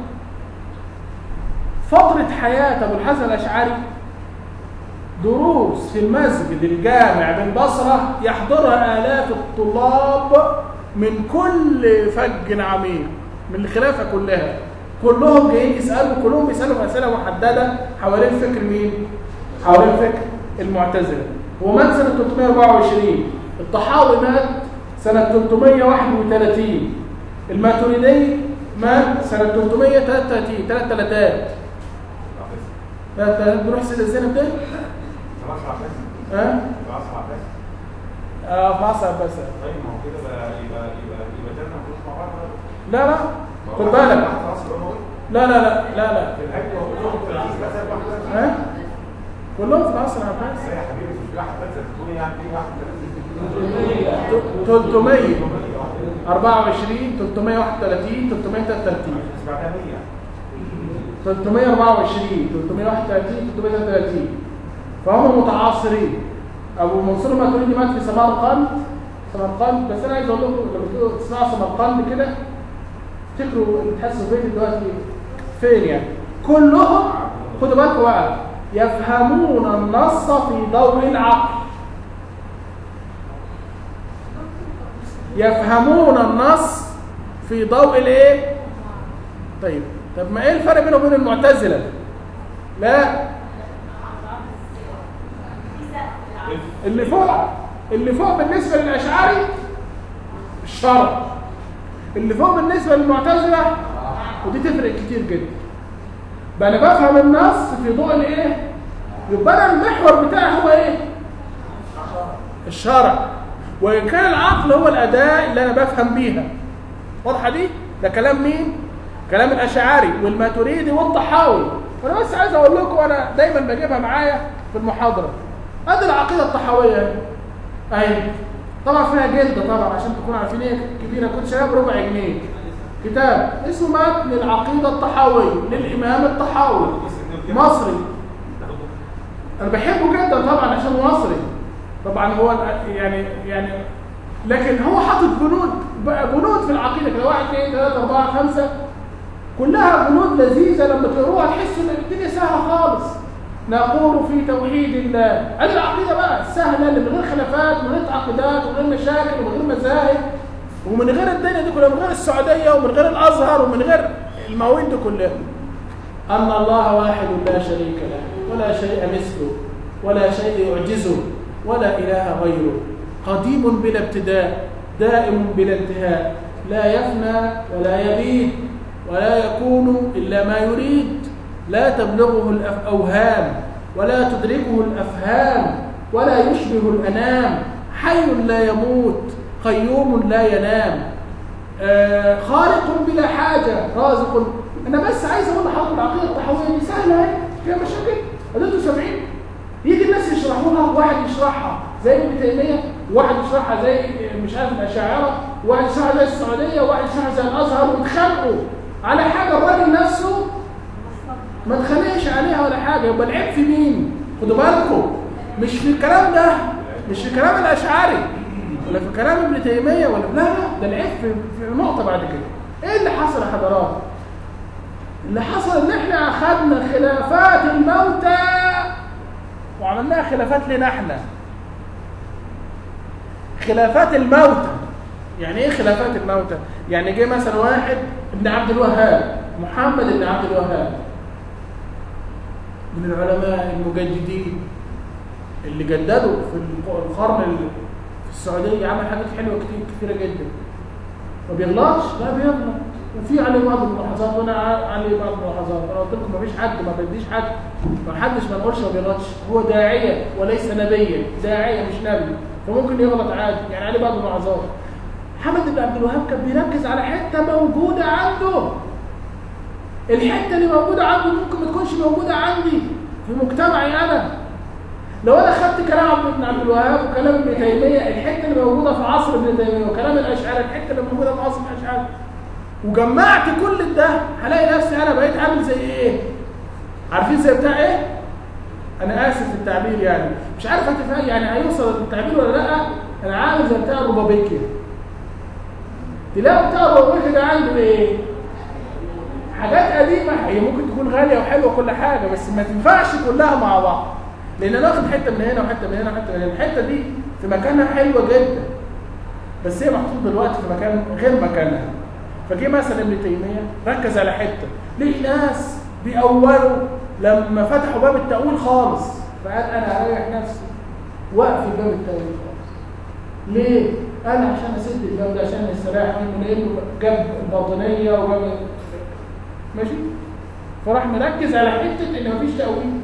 فتره حياه ابو الحسن الاشعري دروس في المسجد الجامع بالبصرة يحضرها آلاف الطلاب من كل فج عميق من الخلافة كلها كلهم جايين يسألوا كلهم بيسألوا أسئلة محددة حوالين فكر مين؟ حوالين فكر المعتزلة هو مات سنة 324 الطحاوي مات سنة 331 الماتريدي مات سنة 333 ثلاث ثلاثات ثلاث ثلاثات نروح سيدة زينب ده؟ خلاص عباس ها؟ خلاص عباس اه في عصر بس طيب ما هو كده بقى يبقى يبقى يبقى تلاتة مفروض مع بعض بقى. لا لا ما هو خد واحد- بالك واحد خلاص يبقى هو لا لا لا لا لا في الحج وكلهم في العصر بس واحد ها كلهم في العصر العباسي بس يا حبيبي مش في واحد بس تكون يعني في واحد ت- 300 24 331 333 بعدها 100 324 331 333 فهم متعاصرين ابو منصور الماتريدي مات في سمرقند سمرقند بس انا عايز اقول لكم لما تيجوا تسمعوا سمرقند كده تفتكروا تحسوا فين دلوقتي فين يعني كلهم خدوا بالكم بقى يفهمون النص في ضوء العقل يفهمون النص في ضوء الايه طيب طب ما ايه الفرق بينه وبين المعتزله لا اللي فوق اللي فوق بالنسبه للاشعري الشرع اللي فوق بالنسبه للمعتزله ودي تفرق كتير جدا بقى انا بفهم النص في ضوء الايه يبقى انا المحور بتاعي هو ايه الشرع وان كان العقل هو الاداه اللي انا بفهم بيها واضحه دي ده كلام مين كلام الاشعري والماتريدي والطحاوي وانا بس عايز اقول لكم انا دايما بجيبها معايا في المحاضره ادي العقيده الطحاويه اهي اهي طبعا فيها جلد طبعا عشان تكونوا عارفين ايه كبيره كنت شايلها بربع جنيه كتاب اسمه متن العقيده الطحاويه للامام الطحاوي مصري انا بحبه جدا طبعا عشان مصري طبعا هو يعني يعني لكن هو حاطط بنود بنود في العقيده كده واحد اثنين ثلاثه اربعه خمسه كلها بنود لذيذه لما تقروها تحسوا ان الدنيا سهله خالص نقول في توحيد الله ادي العقيده بقى السهله اللي من غير خلافات من غير تعقيدات ومن غير مشاكل ومن غير مذاهب ومن غير الدنيا دي كلها من غير السعوديه ومن غير الازهر ومن غير المواويل دي كلها ان الله واحد لا شريك له ولا شيء مثله ولا شيء يعجزه ولا اله غيره قديم بلا ابتداء دائم بلا انتهاء لا يفنى ولا يبيد ولا يكون الا ما يريد لا تبلغه الاوهام ولا تدركه الافهام ولا يشبه الانام حي لا يموت قيوم لا ينام آه خالق بلا حاجه رازق انا بس عايز اقول لحضرتك العقيده التحويه دي سهله اهي فيها مشاكل انتوا سامعين يجي الناس يشرحوها واحد يشرحها زي ابن تيميه وواحد يشرحها زي مش عارف الاشاعره وواحد يشرحها زي السعوديه وواحد يشرحها زي الازهر ويتخانقوا على حاجه الراجل نفسه ما تخانقش عليها ولا حاجه يبقى العيب في مين خدوا بالكم مش في الكلام ده مش في كلام الاشعري ولا في كلام ابن تيميه ولا لا لا ده العيب في, في نقطه بعد كده ايه اللي حصل يا حضرات اللي حصل ان احنا اخذنا خلافات الموتى وعملناها خلافات لنا احنا خلافات الموتى يعني ايه خلافات الموتى يعني جه مثلا واحد ابن عبد الوهاب محمد بن عبد الوهاب من العلماء المجددين اللي جددوا في الق- القرن ال- في السعوديه عمل حاجات حلوه كتير كتيره جدا ما بيغلطش لا بيغلط وفي عليه بعض الملاحظات وانا ع- عليه بعض الملاحظات انا قلت لكم ما فيش حد ما بديش حد ما حدش ما نقولش ما بيغلطش هو داعيه وليس نبيا داعيه مش نبي فممكن يغلط عادي يعني عليه بعض الملاحظات محمد بن عبد الوهاب كان بيركز على حته موجوده عنده الحته اللي موجوده عنده ممكن ما تكونش موجوده عندي في مجتمعي انا لو انا خدت كلام عبد ابن عبد الوهاب وكلام ابن تيميه الحته اللي موجوده في عصر ابن تيميه وكلام الاشاعره الحته اللي موجوده في عصر الاشاعره وجمعت كل ده هلاقي نفسي انا بقيت عامل زي ايه؟ عارفين زي بتاع ايه؟ انا اسف في التعبير يعني مش عارف هتفهم يعني هيوصل التعبير ولا لا انا عامل زي بتاع الربابيكي تلاقوا بتاع الربابيكي ده عنده ايه؟ حاجات قديمه هي ممكن تكون غاليه وحلوه كل حاجه بس ما تنفعش كلها مع بعض لان انا واخد حته من هنا وحته من هنا وحته من هنا الحته دي في مكانها حلوه جدا بس هي محطوط دلوقتي في مكان غير مكانها فجه مثلا ابن تيميه ركز على حته ليه ناس بيأولوا لما فتحوا باب التأويل خالص فقال انا هريح نفسي واقفل باب التأويل خالص ليه؟ قال عشان اسد الباب ده عشان استريح منه لانه جاب الباطنيه وجاب ماشي؟ فراح مركز على حته ان مفيش تأويل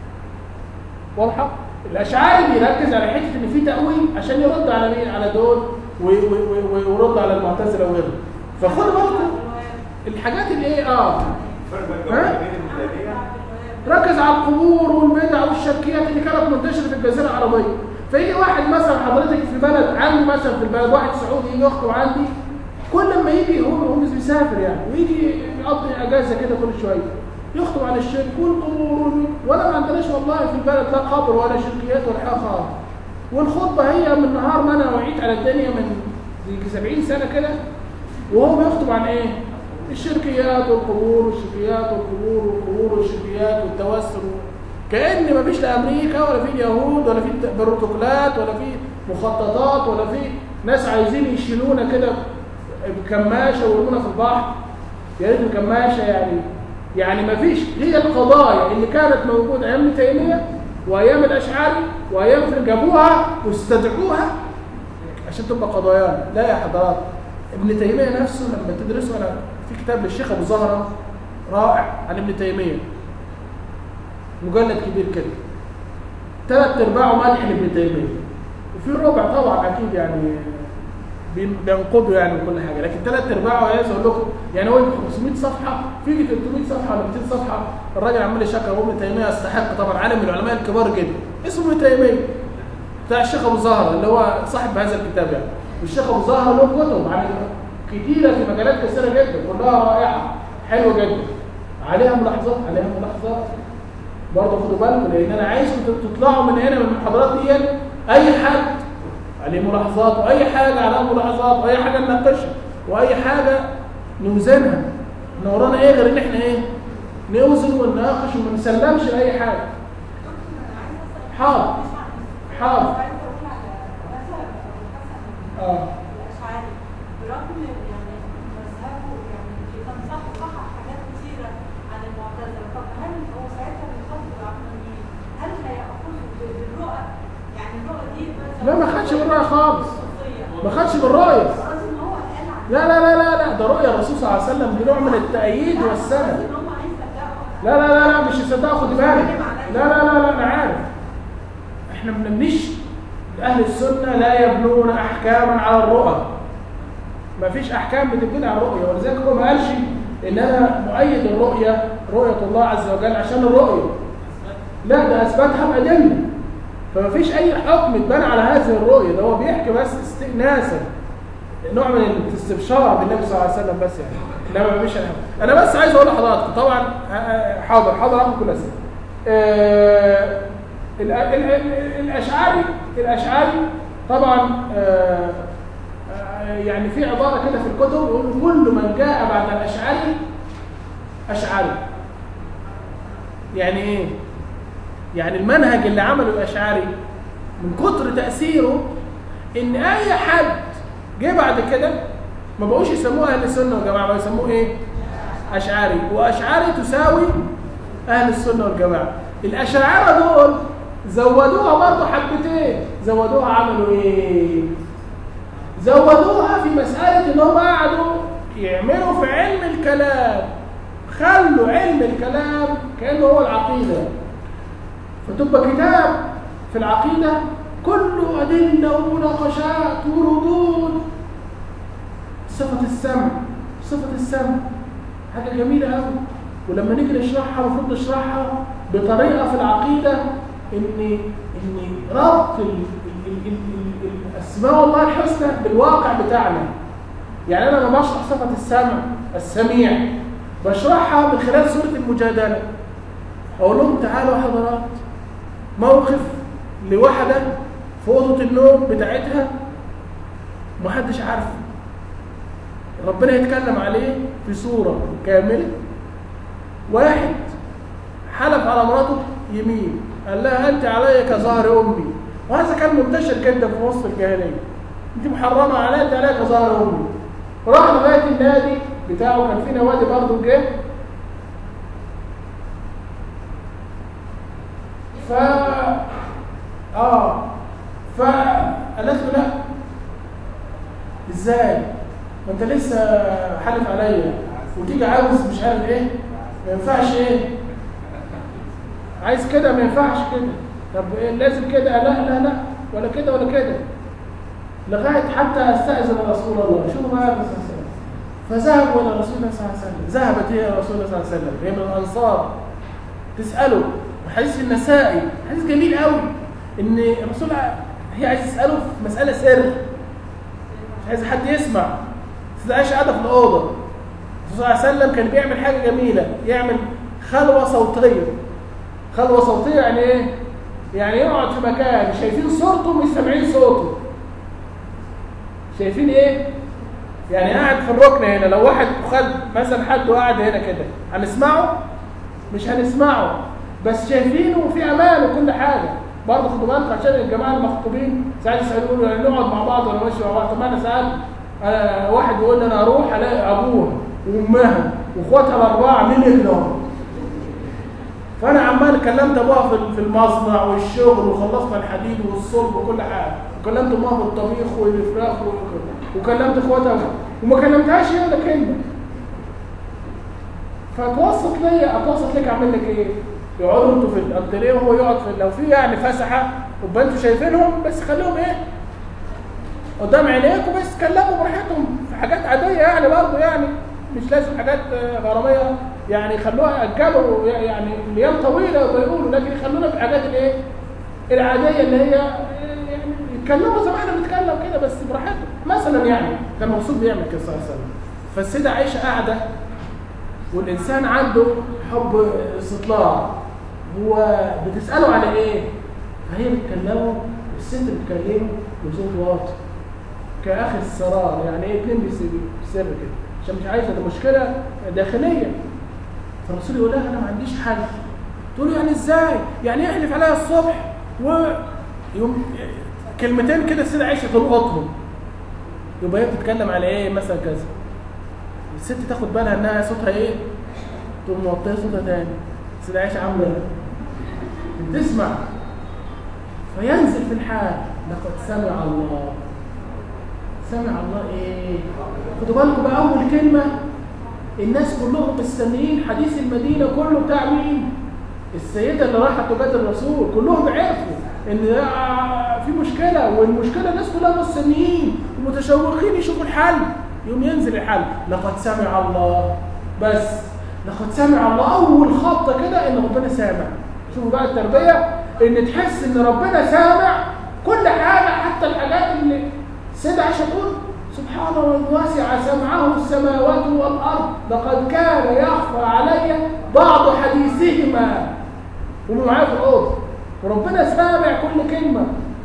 واضحه؟ الاشعري بيركز على حته ان في تأويل عشان يرد على مين؟ على دول و- و- و- ويرد على المعتزله وغيرهم فخدوا بالكم الحاجات اللي ايه اه فرق ها؟ بين ابن تيميه ركز على القبور والبدع والشركيات اللي كانت منتشره في الجزيره العربيه فيجي واحد مثلا حضرتك في بلد عندي مثلا في البلد واحد سعودي يجي يخطب عندي كل ما يجي هو هو مش بيسافر يعني ويجي يقضي اجازه كده كل شويه يخطب عن الشرك والقبور وال- ولا ما عندناش والله في البلد لا قبر ولا شركيات ولا حاجه خالص والخطبه هي من نهار ما انا وعيت على الدنيا من يجي 70 سنه كده وهو بيخطب عن ايه؟ الشركيات والقبور والشركيات والقبور والقبور والشركيات والتوسل كأن ما فيش لا أمريكا ولا في اليهود ولا في بروتوكولات ولا في مخططات ولا في ناس عايزين يشيلونا كده بكماشة ويرمونا في البحر يا ريت الكماشة يعني يعني ما فيش هي القضايا اللي كانت موجودة أيام ابن تيمية وأيام الأشعري وأيام اللي جابوها واستدعوها عشان تبقى قضايانا لا يا حضرات ابن تيمية نفسه لما تدرسه أنا في كتاب للشيخ أبو زهرة رائع عن ابن تيمية مجلد كبير كده ثلاث ارباعه مدح لابن تيمية وفي ربع طبعا أكيد يعني بين- بينقضوا يعني وكل حاجة لكن ثلاث ارباعه عايز أقول لكم يعني هو 500 صفحة في 300 صفحة ولا 200 صفحة الراجل عمال يشكر ابن تيمية يستحق طبعا عالم من العلماء الكبار جدا اسمه ابن تيمية بتاع الشيخ ابو زهره اللي هو صاحب هذا الكتاب يعني والشيخ ابو زهره له كتب عن كتيره في مجالات كثيره جدا كلها رائعه حلوه جدا عليها ملاحظات عليها ملاحظات برضه خدوا بالكم لان انا عايزكم تطلعوا من هنا من المحاضرات دي اي حد عليه ملاحظات واي حاجه عليها ملاحظات واي حاجه نناقشها واي حاجه نوزنها احنا ورانا ايه غير ان احنا ايه نوزن ونناقش وما نسلمش لاي حاجه حاضر حاضر اه الأشعري برغم يعني مذهبه يعني كان صح صح حاجات كثيرة عن المعتزلة طب هل هو ساعتها بيخاطب العقلانيين هل هيأخذوا بالرؤى يعني الرؤى دي مثلا لا ما خدش بالرأي خالص خصوصية. ما خدش بالرأي قصدي إن هو قال عن لا لا لا لا لا ده رؤيا الرسول صلى الله عليه وسلم دي نوع من التأييد والسند قصدي إن هم هيصدقوا لا لا لا لا مش يصدقوا خد بالك لا لا لا لا انا عارف احنا ما بنبنيش اهل السنه لا يبنون احكاما على الرؤى ما فيش احكام بتبني على الرؤيه ولذلك هو ما قالش ان انا مؤيد الرؤيه رؤيه الله عز وجل عشان الرؤيه لا ده اثبتها بادله فما فيش اي حكم اتبنى على هذه الرؤيه ده هو بيحكي بس استئناسا نوع من الاستبشار بالنبي صلى الله عليه وسلم بس يعني لا ما فيش أنا- انا بس عايز اقول لحضراتكم طبعا آه، آه، حاضر حاضر هاخد كل اسئله آه، ال- ال- ال- الاشعري الاشعري طبعا آه، آه، يعني في عباره كده في الكتب يقول كل من جاء بعد الاشعري اشعري يعني ايه يعني المنهج اللي عمله الاشعري من كتر تاثيره ان اي حد جه بعد كده ما بقوش يسموه اهل السنه والجماعه بقوا يسموه ايه اشعري واشعري تساوي اهل السنه والجماعه الاشاعره دول زودوها برضه حبتين زودوها عملوا ايه زودوها في مسألة ان هم قعدوا يعملوا في علم الكلام خلوا علم الكلام كأنه هو العقيدة فتبقى كتاب في العقيدة كله أدلة ومناقشات وردود صفة السمع صفة السمع حاجة جميلة قوي ولما نيجي نشرحها المفروض نشرحها بطريقة في العقيدة إن إن ربط ال- ال- ال- ال- ال- الأسماء الله الحسنى بالواقع بتاعنا يعني أنا لما بشرح صفة السمع السميع بشرحها من خلال سورة المجادلة أقول لهم تعالوا يا حضرات موقف لواحدة في أوضة النوم بتاعتها محدش عارفه ربنا يتكلم عليه في سورة كاملة واحد حلف على مراته يمين قال لها أنت علي كظهر أمي وهذا كان منتشر جدا في وسط الجاهلية أنت محرمة علي أنت علي كظهر أمي راح لغاية النادي بتاعه كان في نوادي برضه جه ف اه فقالت له لا ازاي ما انت لسه حالف عليا وتيجي عاوز مش عارف ايه ما ينفعش ايه عايز كده ما ينفعش كده طب إيه لازم كده لا لا لا ولا كده ولا كده لغايه حتى استاذن رسول الله شوفوا بقى الرسول صلى الله عليه وسلم فذهبوا الى رسول الله صلى الله عليه وسلم ذهبت هي الى رسول الله صلى الله عليه وسلم هي من الانصار تساله حديث النسائي حديث جميل قوي ان الرسول هي عايز تساله في مساله سر مش عايز حد يسمع سيدة عائشة قاعدة في الأوضة الرسول صلى الله عليه وسلم كان بيعمل حاجة جميلة يعمل خلوة صوتية خلوة صوتية يعني إيه؟ يعني يقعد في مكان شايفين صورته مش سامعين صوته شايفين إيه؟ يعني قاعد في الركن هنا لو واحد خد مثلا حد وقاعد هنا كده هنسمعه؟ مش هنسمعه بس شايفينه وفي امان وكل حاجه برضه خدوا بالكم عشان الجماعه المخطوبين ساعات يسالوا يعني نقعد مع بعض ولا ماشي مع بعض طب ما انا ساعات آه واحد يقول لي انا اروح الاقي ابوها وامها واخواتها الاربعه مين يجنهم فانا عمال كلمت ابوها في في المصنع والشغل وخلصنا الحديد والصلب وكل حاجه وكلمت امها في الطبيخ والفراخ و- وكلمت اخواتها وما كلمتهاش هي ولا كلمه فتوسط ليا اتوسط لك اعمل لك ايه؟ يقعدوا انتوا في الانتريه وهو يقعد في لو في يعني فسحه يبقى انتوا شايفينهم بس خليهم ايه؟ قدام عينيكم بس كلموا براحتهم في حاجات عاديه يعني برضه يعني مش لازم حاجات آه، غراميه يعني خلوها اجلوا يعني الايام طويله بيقولوا لكن يخلونا في الحاجات الايه؟ العاديه اللي هي آه، يعني يتكلموا زي ما احنا بنتكلم كده بس براحتهم مثلا يعني كان الرسول بيعمل كده صلى الله عليه وسلم فالسيده عائشه قاعده والإنسان عنده حب استطلاع هو بتسأله على إيه؟ فهي بتكلمه الست بتكلمه بصوت واطي كأخي السرار يعني إيه اتنين بيس- بسر كده عشان مش عايزة ده مشكلة داخلية فالرسول يقول لها أنا ما عنديش حل تقول له يعني إزاي؟ يعني يحلف عليها الصبح و يوم كلمتين كده السيدة عائشة تلقطهم يبقى هي بتتكلم على إيه مثلا كذا الست تاخد بالها انها صوتها ايه تقوم موطيه صوتها تاني السيدة عائشة عامله ايه تسمع فينزل في الحال لقد سمع الله سمع الله ايه خدوا بالكم بقى اول كلمه الناس كلهم مستنيين حديث المدينه كله بتاع مين السيده اللي راحت تجادل الرسول كلهم عرفوا ان ده في مشكله والمشكله الناس كلها مستنيين ومتشوقين يشوفوا الحل يوم ينزل الحل لقد سمع الله بس لقد سمع الله اول خبطه كده ان ربنا سامع شوفوا بقى التربيه ان تحس ان ربنا سامع كل حاجه حتى الحاجات اللي السيدة عائشة تقول سبحان من وسع سمعه السماوات والأرض لقد كان يخفى علي بعض حديثهما هم معايا في الأوضة وربنا سامع كل كلمة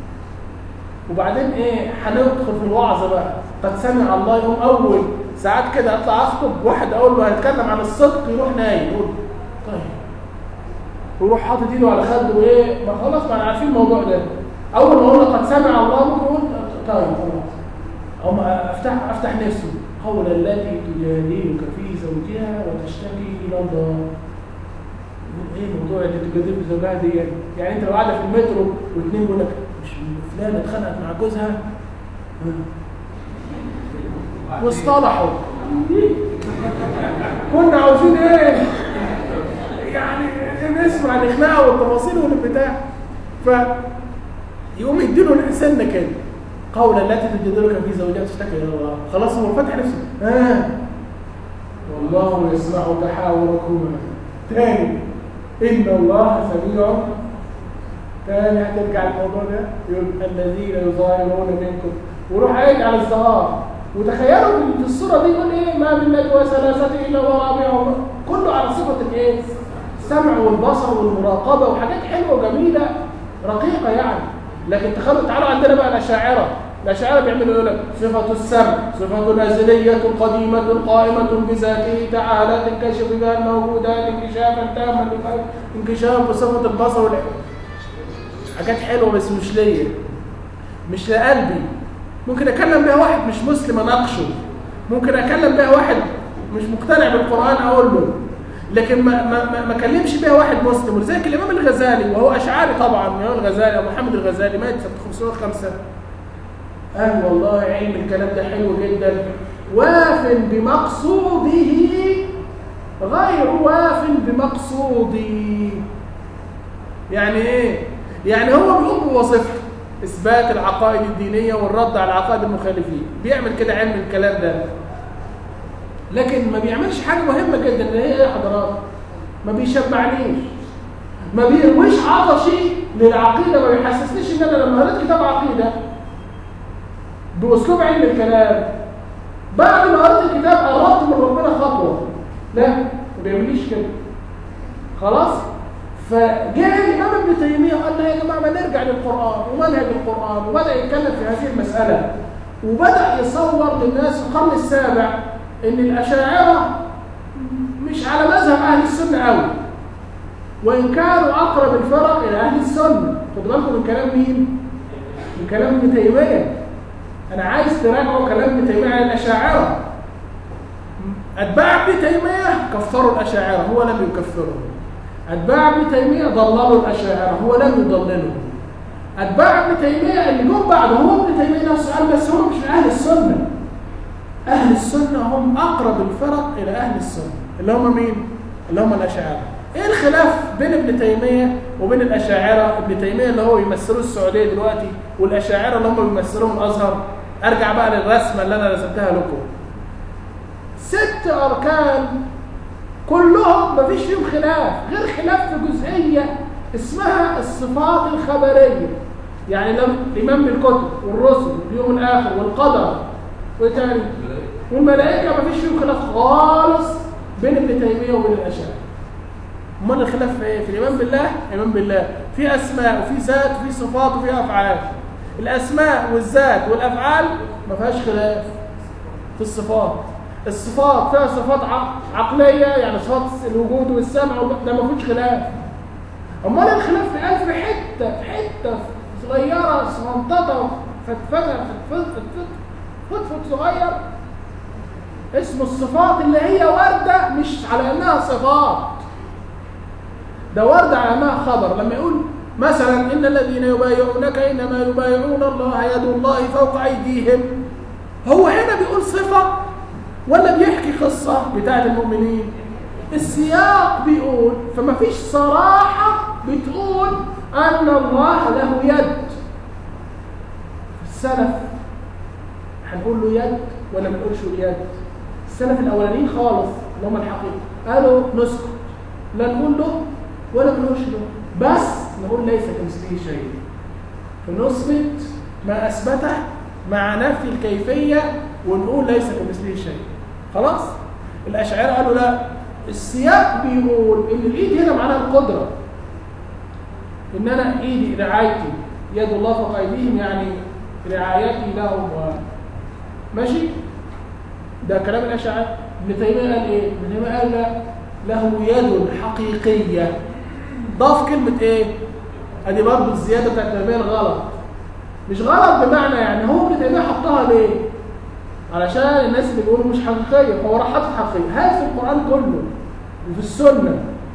وبعدين ايه هندخل في الوعظ بقى قد سمع الله يوم اول ساعات كده اطلع اخطب واحد اقول له هنتكلم عن الصدق يروح نايم يقول طيب ويروح حاطط ايده على خده وايه ما خلاص ما انا عارفين الموضوع ده اول ما اقول له قد سمع الله ممكن يقول طيب خلاص او ما افتح افتح نفسه قول التي تجادلك في زوجها وتشتكي الى الله ايه موضوع اللي تجادل بزوجها دي يعني, يعني انت لو قاعده في المترو واثنين بيقول لك مش فلانه اتخانقت مع جوزها واصطلحوا كنا عاوزين ايه يعني نسمع الخناقه والتفاصيل والبتاع ف يقوم يديله الانسان نكد قولا لا تتجادلك في زوجها تشتكي الى الله خلاص هو فتح نفسه آه. والله يسمع تحاوركما تاني ان الله سميع تاني هترجع الموضوع ده يقول الذين يظاهرون منكم وروح قايل على الظهار وتخيلوا في الصوره دي يقول ايه ما من نجوى ثلاثه الا ورابعهم كله على صفه الايه؟ السمع والبصر والمراقبه وحاجات حلوه وجميله رقيقه يعني لكن تخيلوا تعالوا عندنا بقى الاشاعره الاشاعره بيعملوا يقول لك صفه السمع صفه ازليه قديمه قائمه بذاته تعالى تنكشف بها الموجودات انكشافا تاما انكشاف بصفه البصر والعين حاجات حلوه بس مش ليا مش لقلبي ممكن اكلم بيها واحد مش مسلم اناقشه ممكن اكلم بيها واحد مش مقتنع بالقران اقول له لكن ما ما ما, ما كلمش بيها واحد مسلم ولذلك الامام الغزالي وهو اشعري طبعا الامام الغزالي ابو محمد الغزالي مات سنه 505 قال والله علم الكلام ده حلو جدا واف بمقصوده غير واف بمقصودي يعني ايه يعني هو بيقوم بوظيفته اثبات العقائد الدينيه والرد على عقائد المخالفين بيعمل كده علم الكلام ده لكن ما بيعملش حاجه مهمه جدا اللي هي ايه يا حضرات ما بيشبعنيش ما بيرويش عطشي للعقيده ما بيحسسنيش ان انا لما قريت كتاب عقيده باسلوب علم الكلام بعد ما قريت الكتاب قربت من ربنا خطوه لا ما بيعمليش كده خلاص فجاء الامام ابن تيميه قال لا يا جماعه ما نرجع للقران ومنهج القران وبدا يتكلم في هذه المساله وبدا يصور للناس في القرن السابع ان الاشاعره مش على مذهب اهل السنه قوي وان كانوا اقرب الفرق الى اهل السنه خدوا بالكم من كلام مين من كلام ابن تيميه انا عايز تراجعوا كلام ابن تيميه عن الاشاعره اتباع ابن تيميه كفروا الاشاعره هو لم يكفرهم اتباع ابن تيميه ضللوا الاشاعره هو لم يضللهم اتباع ابن تيميه اللي جم بعده هو ابن تيميه نفسه قال بس هم مش من اهل السنه اهل السنه هم اقرب الفرق الى اهل السنه اللي هم مين اللي هم الاشاعره ايه الخلاف بين ابن تيميه وبين الاشاعره ابن تيميه اللي هو يمثلوه السعوديه دلوقتي والاشاعره اللي هم بيمثلوهم الازهر ارجع بقى للرسمه اللي انا رسمتها لكم ست اركان كلهم مفيش فيهم خلاف غير خلاف في جزئيه اسمها الصفات الخبريه يعني لما الايمان بالكتب والرسل واليوم الاخر والقدر وايه تاني والملائكه مفيش فيهم خلاف خالص بين ابن تيميه وبين الاشاعره امال الخلاف في ايه في الايمان بالله ايمان بالله في اسماء وفي ذات وفي صفات وفي افعال الاسماء والذات والافعال ما فيهاش خلاف في الصفات الصفات فيها صفات عقليه يعني صفات الوجود والسمع ده ما فيش خلاف امال الخلاف في قال في حته في حته صغيره صغنططه فتفته فتفت فتفت فتفت صغير اسمه الصفات اللي هي وارده مش على انها صفات ده وارده على انها خبر لما يقول مثلا ان الذين يبايعونك انما يبايعون الله يد الله فوق ايديهم هو هنا بيقول صفه ولا بيحكي قصه بتاعت المؤمنين السياق بيقول فما فيش صراحه بتقول ان الله له يد السلف هنقول له يد ولا ما نقولش له يد السلف الاولانيين خالص اللي هم الحقيقه قالوا نسكت لا نقول له ولا ما نقولش له بس نقول ليس كمثله شيء فنثبت ما اثبته مع نفي الكيفيه ونقول ليس كمثله شيء خلاص الاشاعره قالوا لا السياق بيقول ان الايد هنا معناها القدره ان انا ايدي رعايتي يد الله فوق ايديهم يعني رعايتي لهم و... ماشي ده كلام الاشاعره ابن تيميه قال ايه ابن تيميه قال لا له يد حقيقيه ضاف كلمه ايه ادي برضه الزياده بتاعت تيميه الغلط مش غلط بمعنى يعني هو ابن تيميه حطها ليه علشان الناس اللي بيقولوا مش حقيقيه فهو راح حاطط حقيقيه هل في القران كله وفي السنه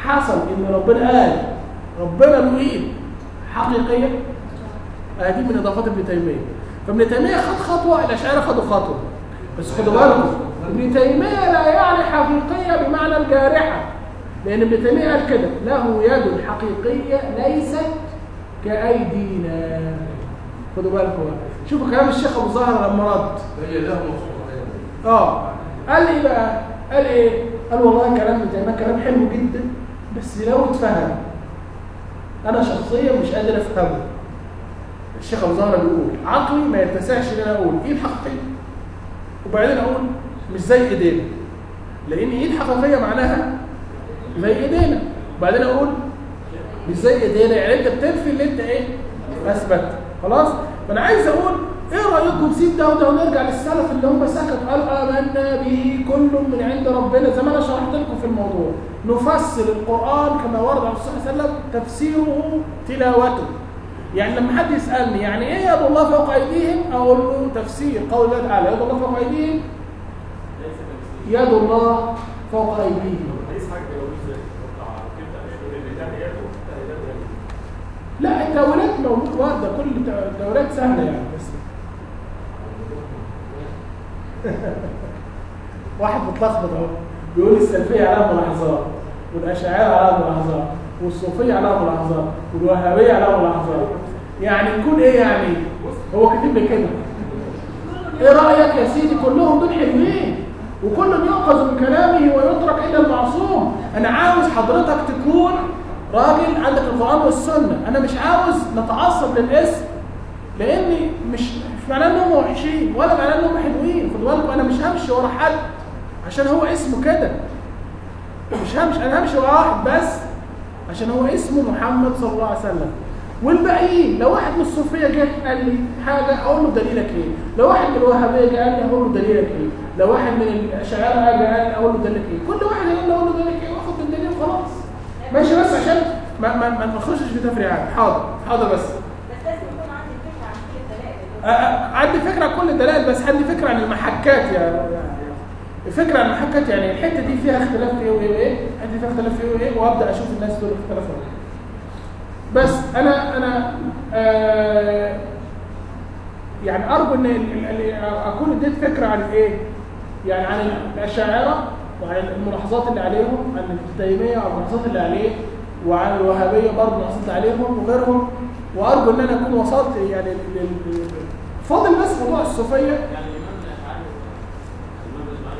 حصل ان ربنا قال ربنا له ايد حقيقيه ادي من اضافات ابن تيميه فابن تيميه خد خطوه الاشاعره خدوا خطوه بس خدوا بالكم ابن تيميه لا يعني حقيقيه بمعنى الجارحه لان ابن تيميه قال كده له يد حقيقيه ليست كايدينا خدوا بالكم بقى. شوفوا كلام الشيخ ابو زهر لما رد هي له مصروفين اه قال ايه بقى قال ايه قال والله كلام ابن تيميه كلام حلو جدا بس لو اتفهم انا شخصيا مش قادر افهمه الشيخ ابو زهره بيقول عقلي ما يتسعش ان انا اقول ايد حقيقيه وبعدين اقول مش زي ايدينا لان ايد حقيقيه معناها زي ايدينا وبعدين اقول مش زي ايدينا يعني انت بتنفي اللي انت ايه اثبت خلاص فانا عايز اقول ايه رايكم سيب ده وده ونرجع للسلف اللي هم سكتوا قالوا امنا به كل من عند ربنا زي ما انا شرحت لكم في الموضوع نفسر القران كما ورد عن الرسول صلى الله عليه وسلم تفسيره تلاوته يعني لما حد يسالني يعني ايه يد الله فوق ايديهم اقول له تفسير قول الله تعالى يد الله فوق ايديهم يد الله فوق ايديهم لا التأويلات موجود واردة كل الت- التأويلات سهلة يعني بس واحد متلخبط اهو بيقول السلفية عليها ملاحظات والأشاعرة عليها ملاحظات والصوفية عليها ملاحظات والوهابية عليها ملاحظات يعني يكون ايه يعني هو كاتب لي كده ايه رأيك يا سيدي كلهم دول حلوين وكل يؤخذ من كلامه ويترك الا المعصوم انا عاوز حضرتك تكون راجل عندك القرآن والسنة انا مش عاوز نتعصب للاسم لاني مش مش معناه انهم وحشين ولا معناه انهم حلوين خدوا بالكم انا مش همشي ورا حد عشان هو اسمه كده مش همشي انا همشي ورا واحد بس عشان هو اسمه محمد صلى الله عليه وسلم والباقيين لو واحد من الصوفيه جه قال لي حاجه اقول له دليلك ايه لو واحد من الوهابيه جه قال لي اقول له دليلك ايه لو واحد من الاشاعره جه قال لي اقول له دليلك ايه كل واحد يقول له اقول له دليلك ايه واخد بالدليل وخلاص ماشي بس عشان ما ما ما نخشش في تفريعات حاضر حاضر بس بس لازم يكون عندي فكره عن كل الدلائل أ- أ- عندي فكره عن كل الدلائل بس عندي فكره عن المحكات يا الفكره عن المحكات يعني الحته دي فيها اختلاف في ايه وايه وايه الحته دي فيها اختلاف في ايه وايه وابدا اشوف الناس دول اختلفوا ايه بس انا انا آه يعني ارجو ان ال- ال- ال- اكون اديت فكره عن ايه يعني عن الاشاعره وعن الملاحظات اللي عليهم عن ابن تيميه وعن الملاحظات اللي عليه وعن الوهابيه برضه الملاحظات اللي عليهم وغيرهم وارجو ان انا اكون وصلت يعني لل- لل- فاضل بس موضوع الصوفيه يعني الإمام الأشعري الإمام الأشعري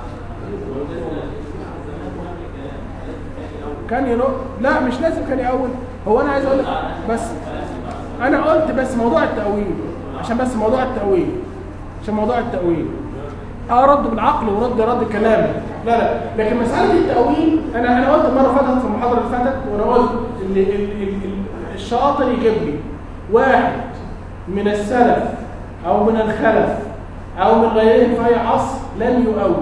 ده كان ينو لا مش لازم كان يأول هو انا عايز اقول لك بس انا قلت بس موضوع التأويل عشان بس موضوع التأويل عشان موضوع التأويل اه رد بالعقل ورد رد كلامي لا لا لكن مسألة التأويل انا انا قلت المرة اللي فاتت في المحاضرة اللي فاتت وانا قلت ال- ال- ال- ال- الشاطر يجيب لي واحد من السلف او من الخلف او من غيرهم في اي عصر لم يؤول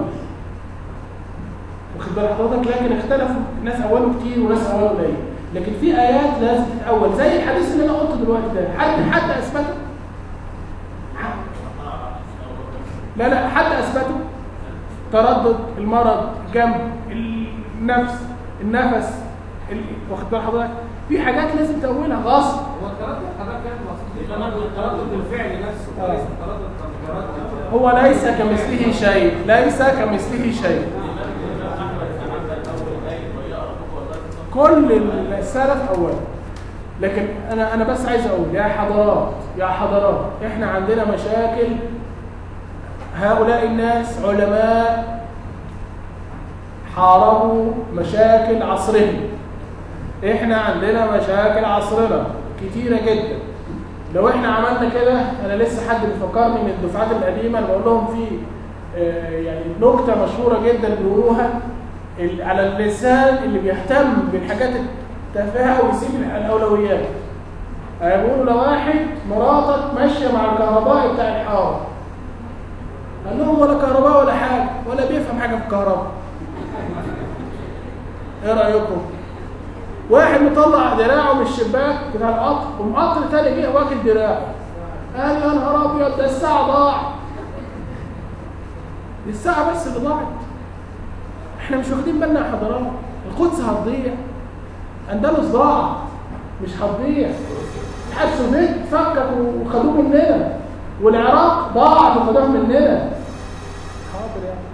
واخد بال حضرتك لكن اختلفوا ناس اولوا كتير وناس اولوا قليل لكن في ايات لازم تتاول زي الحديث اللي انا قلته دلوقتي ده حد حد اثبته لا لا حد اثبته تردد المرض جنب النفس النفس ال- واخد بال حضرتك في حاجات لازم تاولها غصب هو التردد حضرتك كان بسيط انما التردد الفعلي نفسه آه. وليس التردد كمجرد هو ليس كمثله شيء ليس كمثله شيء كل السلف اول لكن انا انا بس عايز اقول يا حضرات يا حضرات احنا عندنا مشاكل هؤلاء الناس علماء حاربوا مشاكل عصرهم احنا عندنا مشاكل عصرنا كتيرة جدا لو احنا عملنا كده انا لسه حد بيفكرني من الدفعات القديمه اللي بقول لهم في آه، يعني نكته مشهوره جدا بيقولوها ال- على اللسان اللي بيهتم بالحاجات التافهه ويسيب الاولويات آه، بيقولوا لو واحد مراتك ماشيه مع الكهربائي بتاع الحاره قال لهم ولا كهرباء ولا حاجه ولا بيفهم حاجه في الكهرباء ايه رايكم واحد مطلع دراعه من الشباك بتاع القطر ومقطر تاني جه واكل دراعه قال يا نهار ابيض ده الساعه ضاعت دي الساعه بس اللي ضاعت احنا مش واخدين بالنا يا حضرات القدس هتضيع اندلس ضاعت مش هتضيع الاتحاد السوفيتي اتفكك وخدوه مننا والعراق ضاعت وخدوها مننا حاضر يعني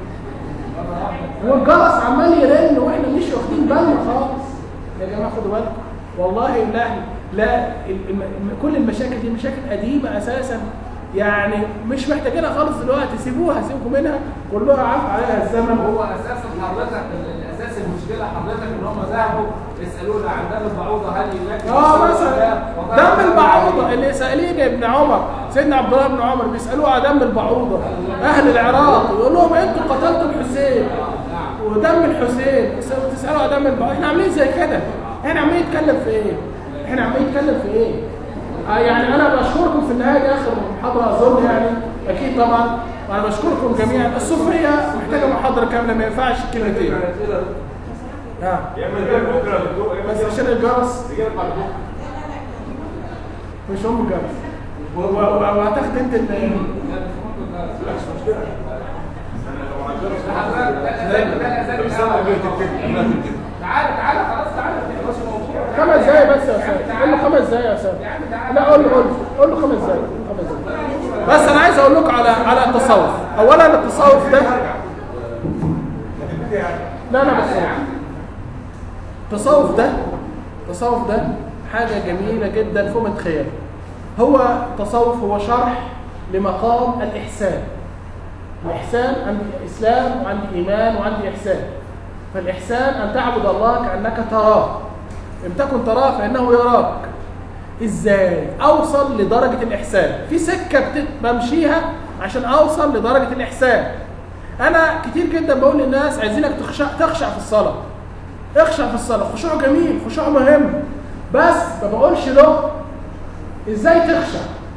والجرس عمال يرن واحنا مش واخدين بالنا خالص يا جماعه خدوا بالكم والله لا لا ال- الم- كل المشاكل دي مشاكل قديمه اساسا يعني مش محتاجينها خالص دلوقتي سيبوها سيبكم منها كلها عاف عليها الزمن هو اساسا حضرتك ال- الاساس المشكله حضرتك ان هم ذهبوا يسالونا عن دم البعوضه هل يمكن اه مثلا دم البعوضه اللي سائلين ابن عمر سيدنا عبد الله بن عمر بيسالوه على دم البعوضه اهل العراق يقول لهم انتوا قتلتوا الحسين ودم الحسين تسالوا على دم البعوضه احنا عاملين زي كده احنا عمالين نتكلم في ايه؟ احنا عمالين نتكلم في ايه؟ آه يعني انا بشكركم في النهايه دي اخر محاضره اظن يعني اكيد طبعا وانا بشكركم جميعا الصوفيه محتاجه محاضره كامله ما ينفعش كلمتين ها يعمل كده بكره يا دكتور بس عشان الجرس رجاله بعد بكره مش هم الجرس و- و- و- وهتاخد انت ال- تعالى تعالى خلاص تعالى مش موضوع خمس دقايق بس يا استاذ قول له خمس دقايق يا استاذ لا قول له قول له قول له خمس دقايق قول له خمس دقايق بس انا عايز اقول لكم على على التصوف اولا التصوف ده لا لا بس التصوف ده التصوف ده حاجة جميلة جدا فوق ما تتخيل هو التصوف هو شرح لمقام الإحسان الإحسان عندي إسلام وعندي إيمان وعندي إحسان فالإحسان أن تعبد الله كأنك تراه إن تكن تراه فإنه يراك إزاي أوصل لدرجة الإحسان في سكة بت- بمشيها عشان أوصل لدرجة الإحسان أنا كتير جدا بقول للناس عايزينك تخشع, تخشع في الصلاة اخشع في الصلاة خشوع جميل خشوع مهم بس ما بقولش له ازاي تخشع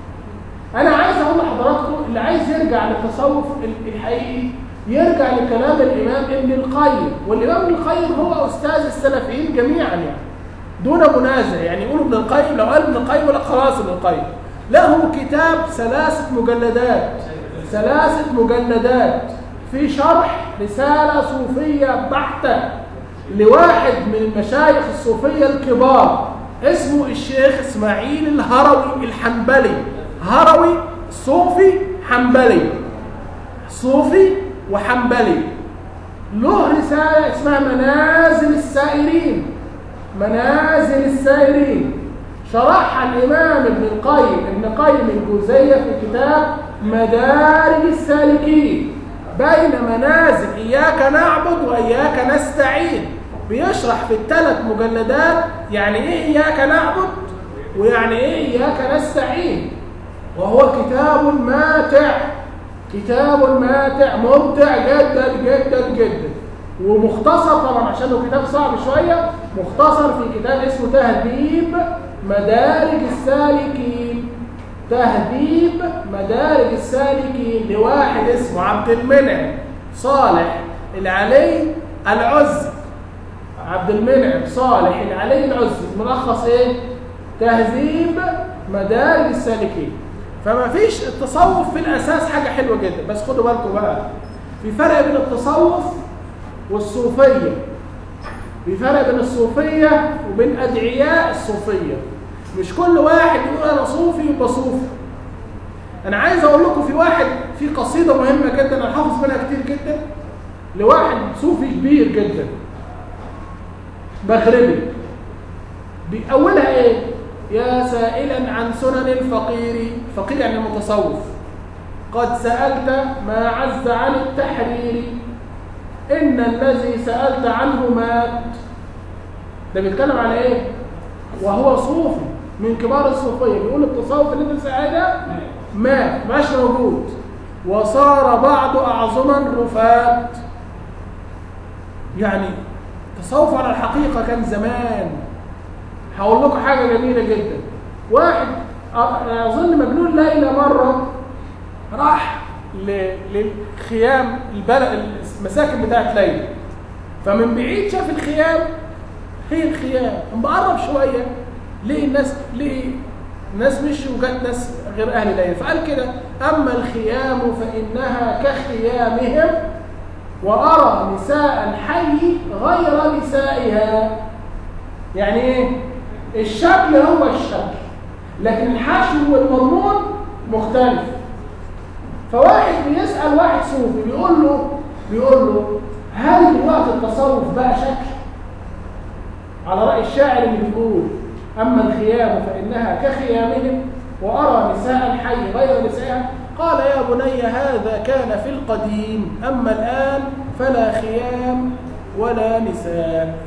انا عايز اقول لحضراتكم اللي عايز يرجع للتصوف ال- الحقيقي يرجع لكلام الامام ابن القيم والامام ابن القيم هو استاذ السلفيين جميعا يعني دون منازع يعني يقولوا ابن القيم لو قال ابن القيم يقول لك خلاص ابن القيم له كتاب ثلاثة مجلدات ثلاثة مجلدات في شرح رسالة صوفية بحتة لواحد من المشايخ الصوفية الكبار اسمه الشيخ اسماعيل الهروي الحنبلي هروي صوفي حنبلي صوفي وحنبلي له رسالة اسمها منازل السائرين منازل السائرين شرحها الإمام ابن القيم ابن قيم الجوزية في كتاب مدارج السالكين بين منازل إياك نعبد وإياك نستعين بيشرح في الثلاث مجلدات يعني إيه إياك نعبد ويعني إيه إياك نستعين وهو كتاب ماتع كتاب ماتع ممتع جدا جدا جدا ومختصر طبعا عشان هو كتاب صعب شوية مختصر في كتاب اسمه تهذيب مدارج السالكين تهذيب مدارج السالكين لواحد اسمه عبد المنعم صالح العلي العزي عبد المنعم صالح العلي العزي ملخص ايه تهذيب مدارج السالكين فما فيش التصوف في الاساس حاجه حلوه جدا بس خدوا بالكم بقى في فرق بين التصوف والصوفيه في فرق بين الصوفيه وبين ادعياء الصوفيه مش كل واحد يقول انا صوفي يبقى صوفي انا عايز اقول لكم في واحد في قصيده مهمه جدا انا حافظ منها كتير جدا لواحد صوفي كبير جدا مغربي بأولها ايه يا سائلا عن سنن الفقير فقير يعني المتصوف قد سألت ما عز عن التحرير إن الذي سألت عنه مات ده بيتكلم على ايه وهو صوفي من كبار الصوفية بيقول التصوف اللي انت سأله مات مش موجود وصار بعض أعظما رفات يعني التصوف على الحقيقة كان زمان هقول لكم حاجة جميلة جدا واحد أ- أظن مجنون ليلى مرة راح ل- للخيام البلد المساكن بتاعت ليلى فمن بعيد شاف الخيام هي الخيام اما قرب شوية ليه الناس ليه الناس مشوا وجت ناس غير أهل ليلى فقال كده أما الخيام فإنها كخيامهم وأرى نساء الحي غير نسائها يعني ايه الشكل هو الشكل لكن الحشو والمضمون مختلف فواحد بيسأل واحد صوفي بيقول له بيقول له هل دلوقتي التصوف بقى شكل على رأي الشاعر اللي بيقول أما الخيام فإنها كخيامهم وأرى نساء الحي غير نسائها قال يا بني هذا كان في القديم أما الآن فلا خيام ولا نساء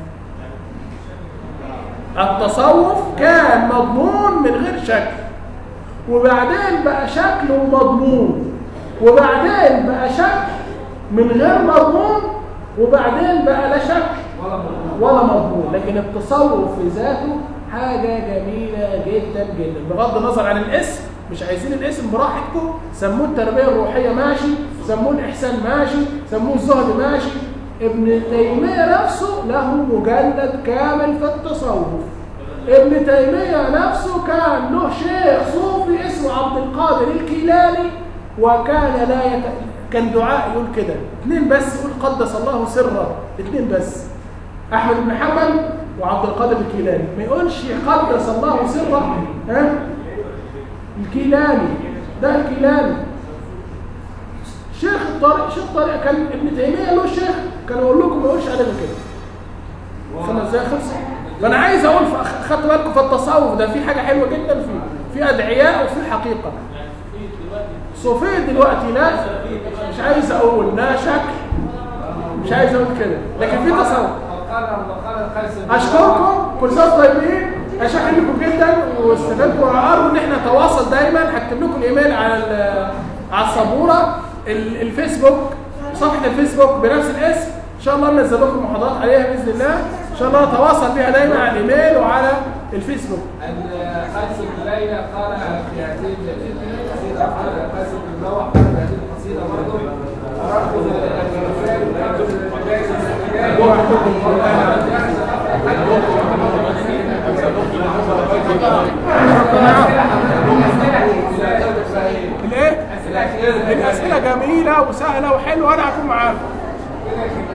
التصوف كان مضمون من غير شكل وبعدين بقى شكل ومضمون وبعدين بقى شكل من غير مضمون وبعدين بقى لا شكل ولا مضمون ولا مضمون لكن التصوف في ذاته حاجة جميلة جدا جدا بغض النظر عن الاسم مش عايزين الاسم براحتكم سموه التربية الروحية ماشي سموه الإحسان ماشي سموه الزهد ماشي ابن تيمية نفسه له مجلد كامل في التصوف ابن تيمية نفسه كان له شيخ صوفي اسمه عبد القادر الكيلاني وكان لا يت... كان دعاء يقول كده اثنين بس يقول قدس الله سره اثنين بس احمد بن حنبل وعبد القادر الكيلاني ما يقولش قدس الله سره ها الكيلاني ده الكيلاني شيخ الطريق شيخ الطريق كان ابن تيميه له شيخ كان يقول لكم ما يقولش عليه كده خمس ازاي خلص فانا عايز اقول ف- خدت بالكم في التصوف ده في حاجه حلوه جدا فيه في ادعياء وفي حقيقه صوفيه دلوقتي لا مش عايز اقول لا شكل مش عايز اقول كده لكن في تصوف وقال وقال قيس بن اشكركم كل سنه وانتم طيبين اشكر لكم جدا واستفدتوا وارجو ان احنا نتواصل دايما هكتب لكم الايميل على ال- على السبوره ال- الفيسبوك صفحه الفيسبوك بنفس الاسم ان شاء الله ننزل لكم محاضرات عليها باذن الله ان شاء الله نتواصل بها دايما على الايميل وعلى الفيسبوك أن قيس بن ليلى قال في هذه القصيدة قال قيس بن نوح قال في هذه القصيدة برضه أردت الايه الاسئله جميله وسهله وحلوه وانا هكون معاكم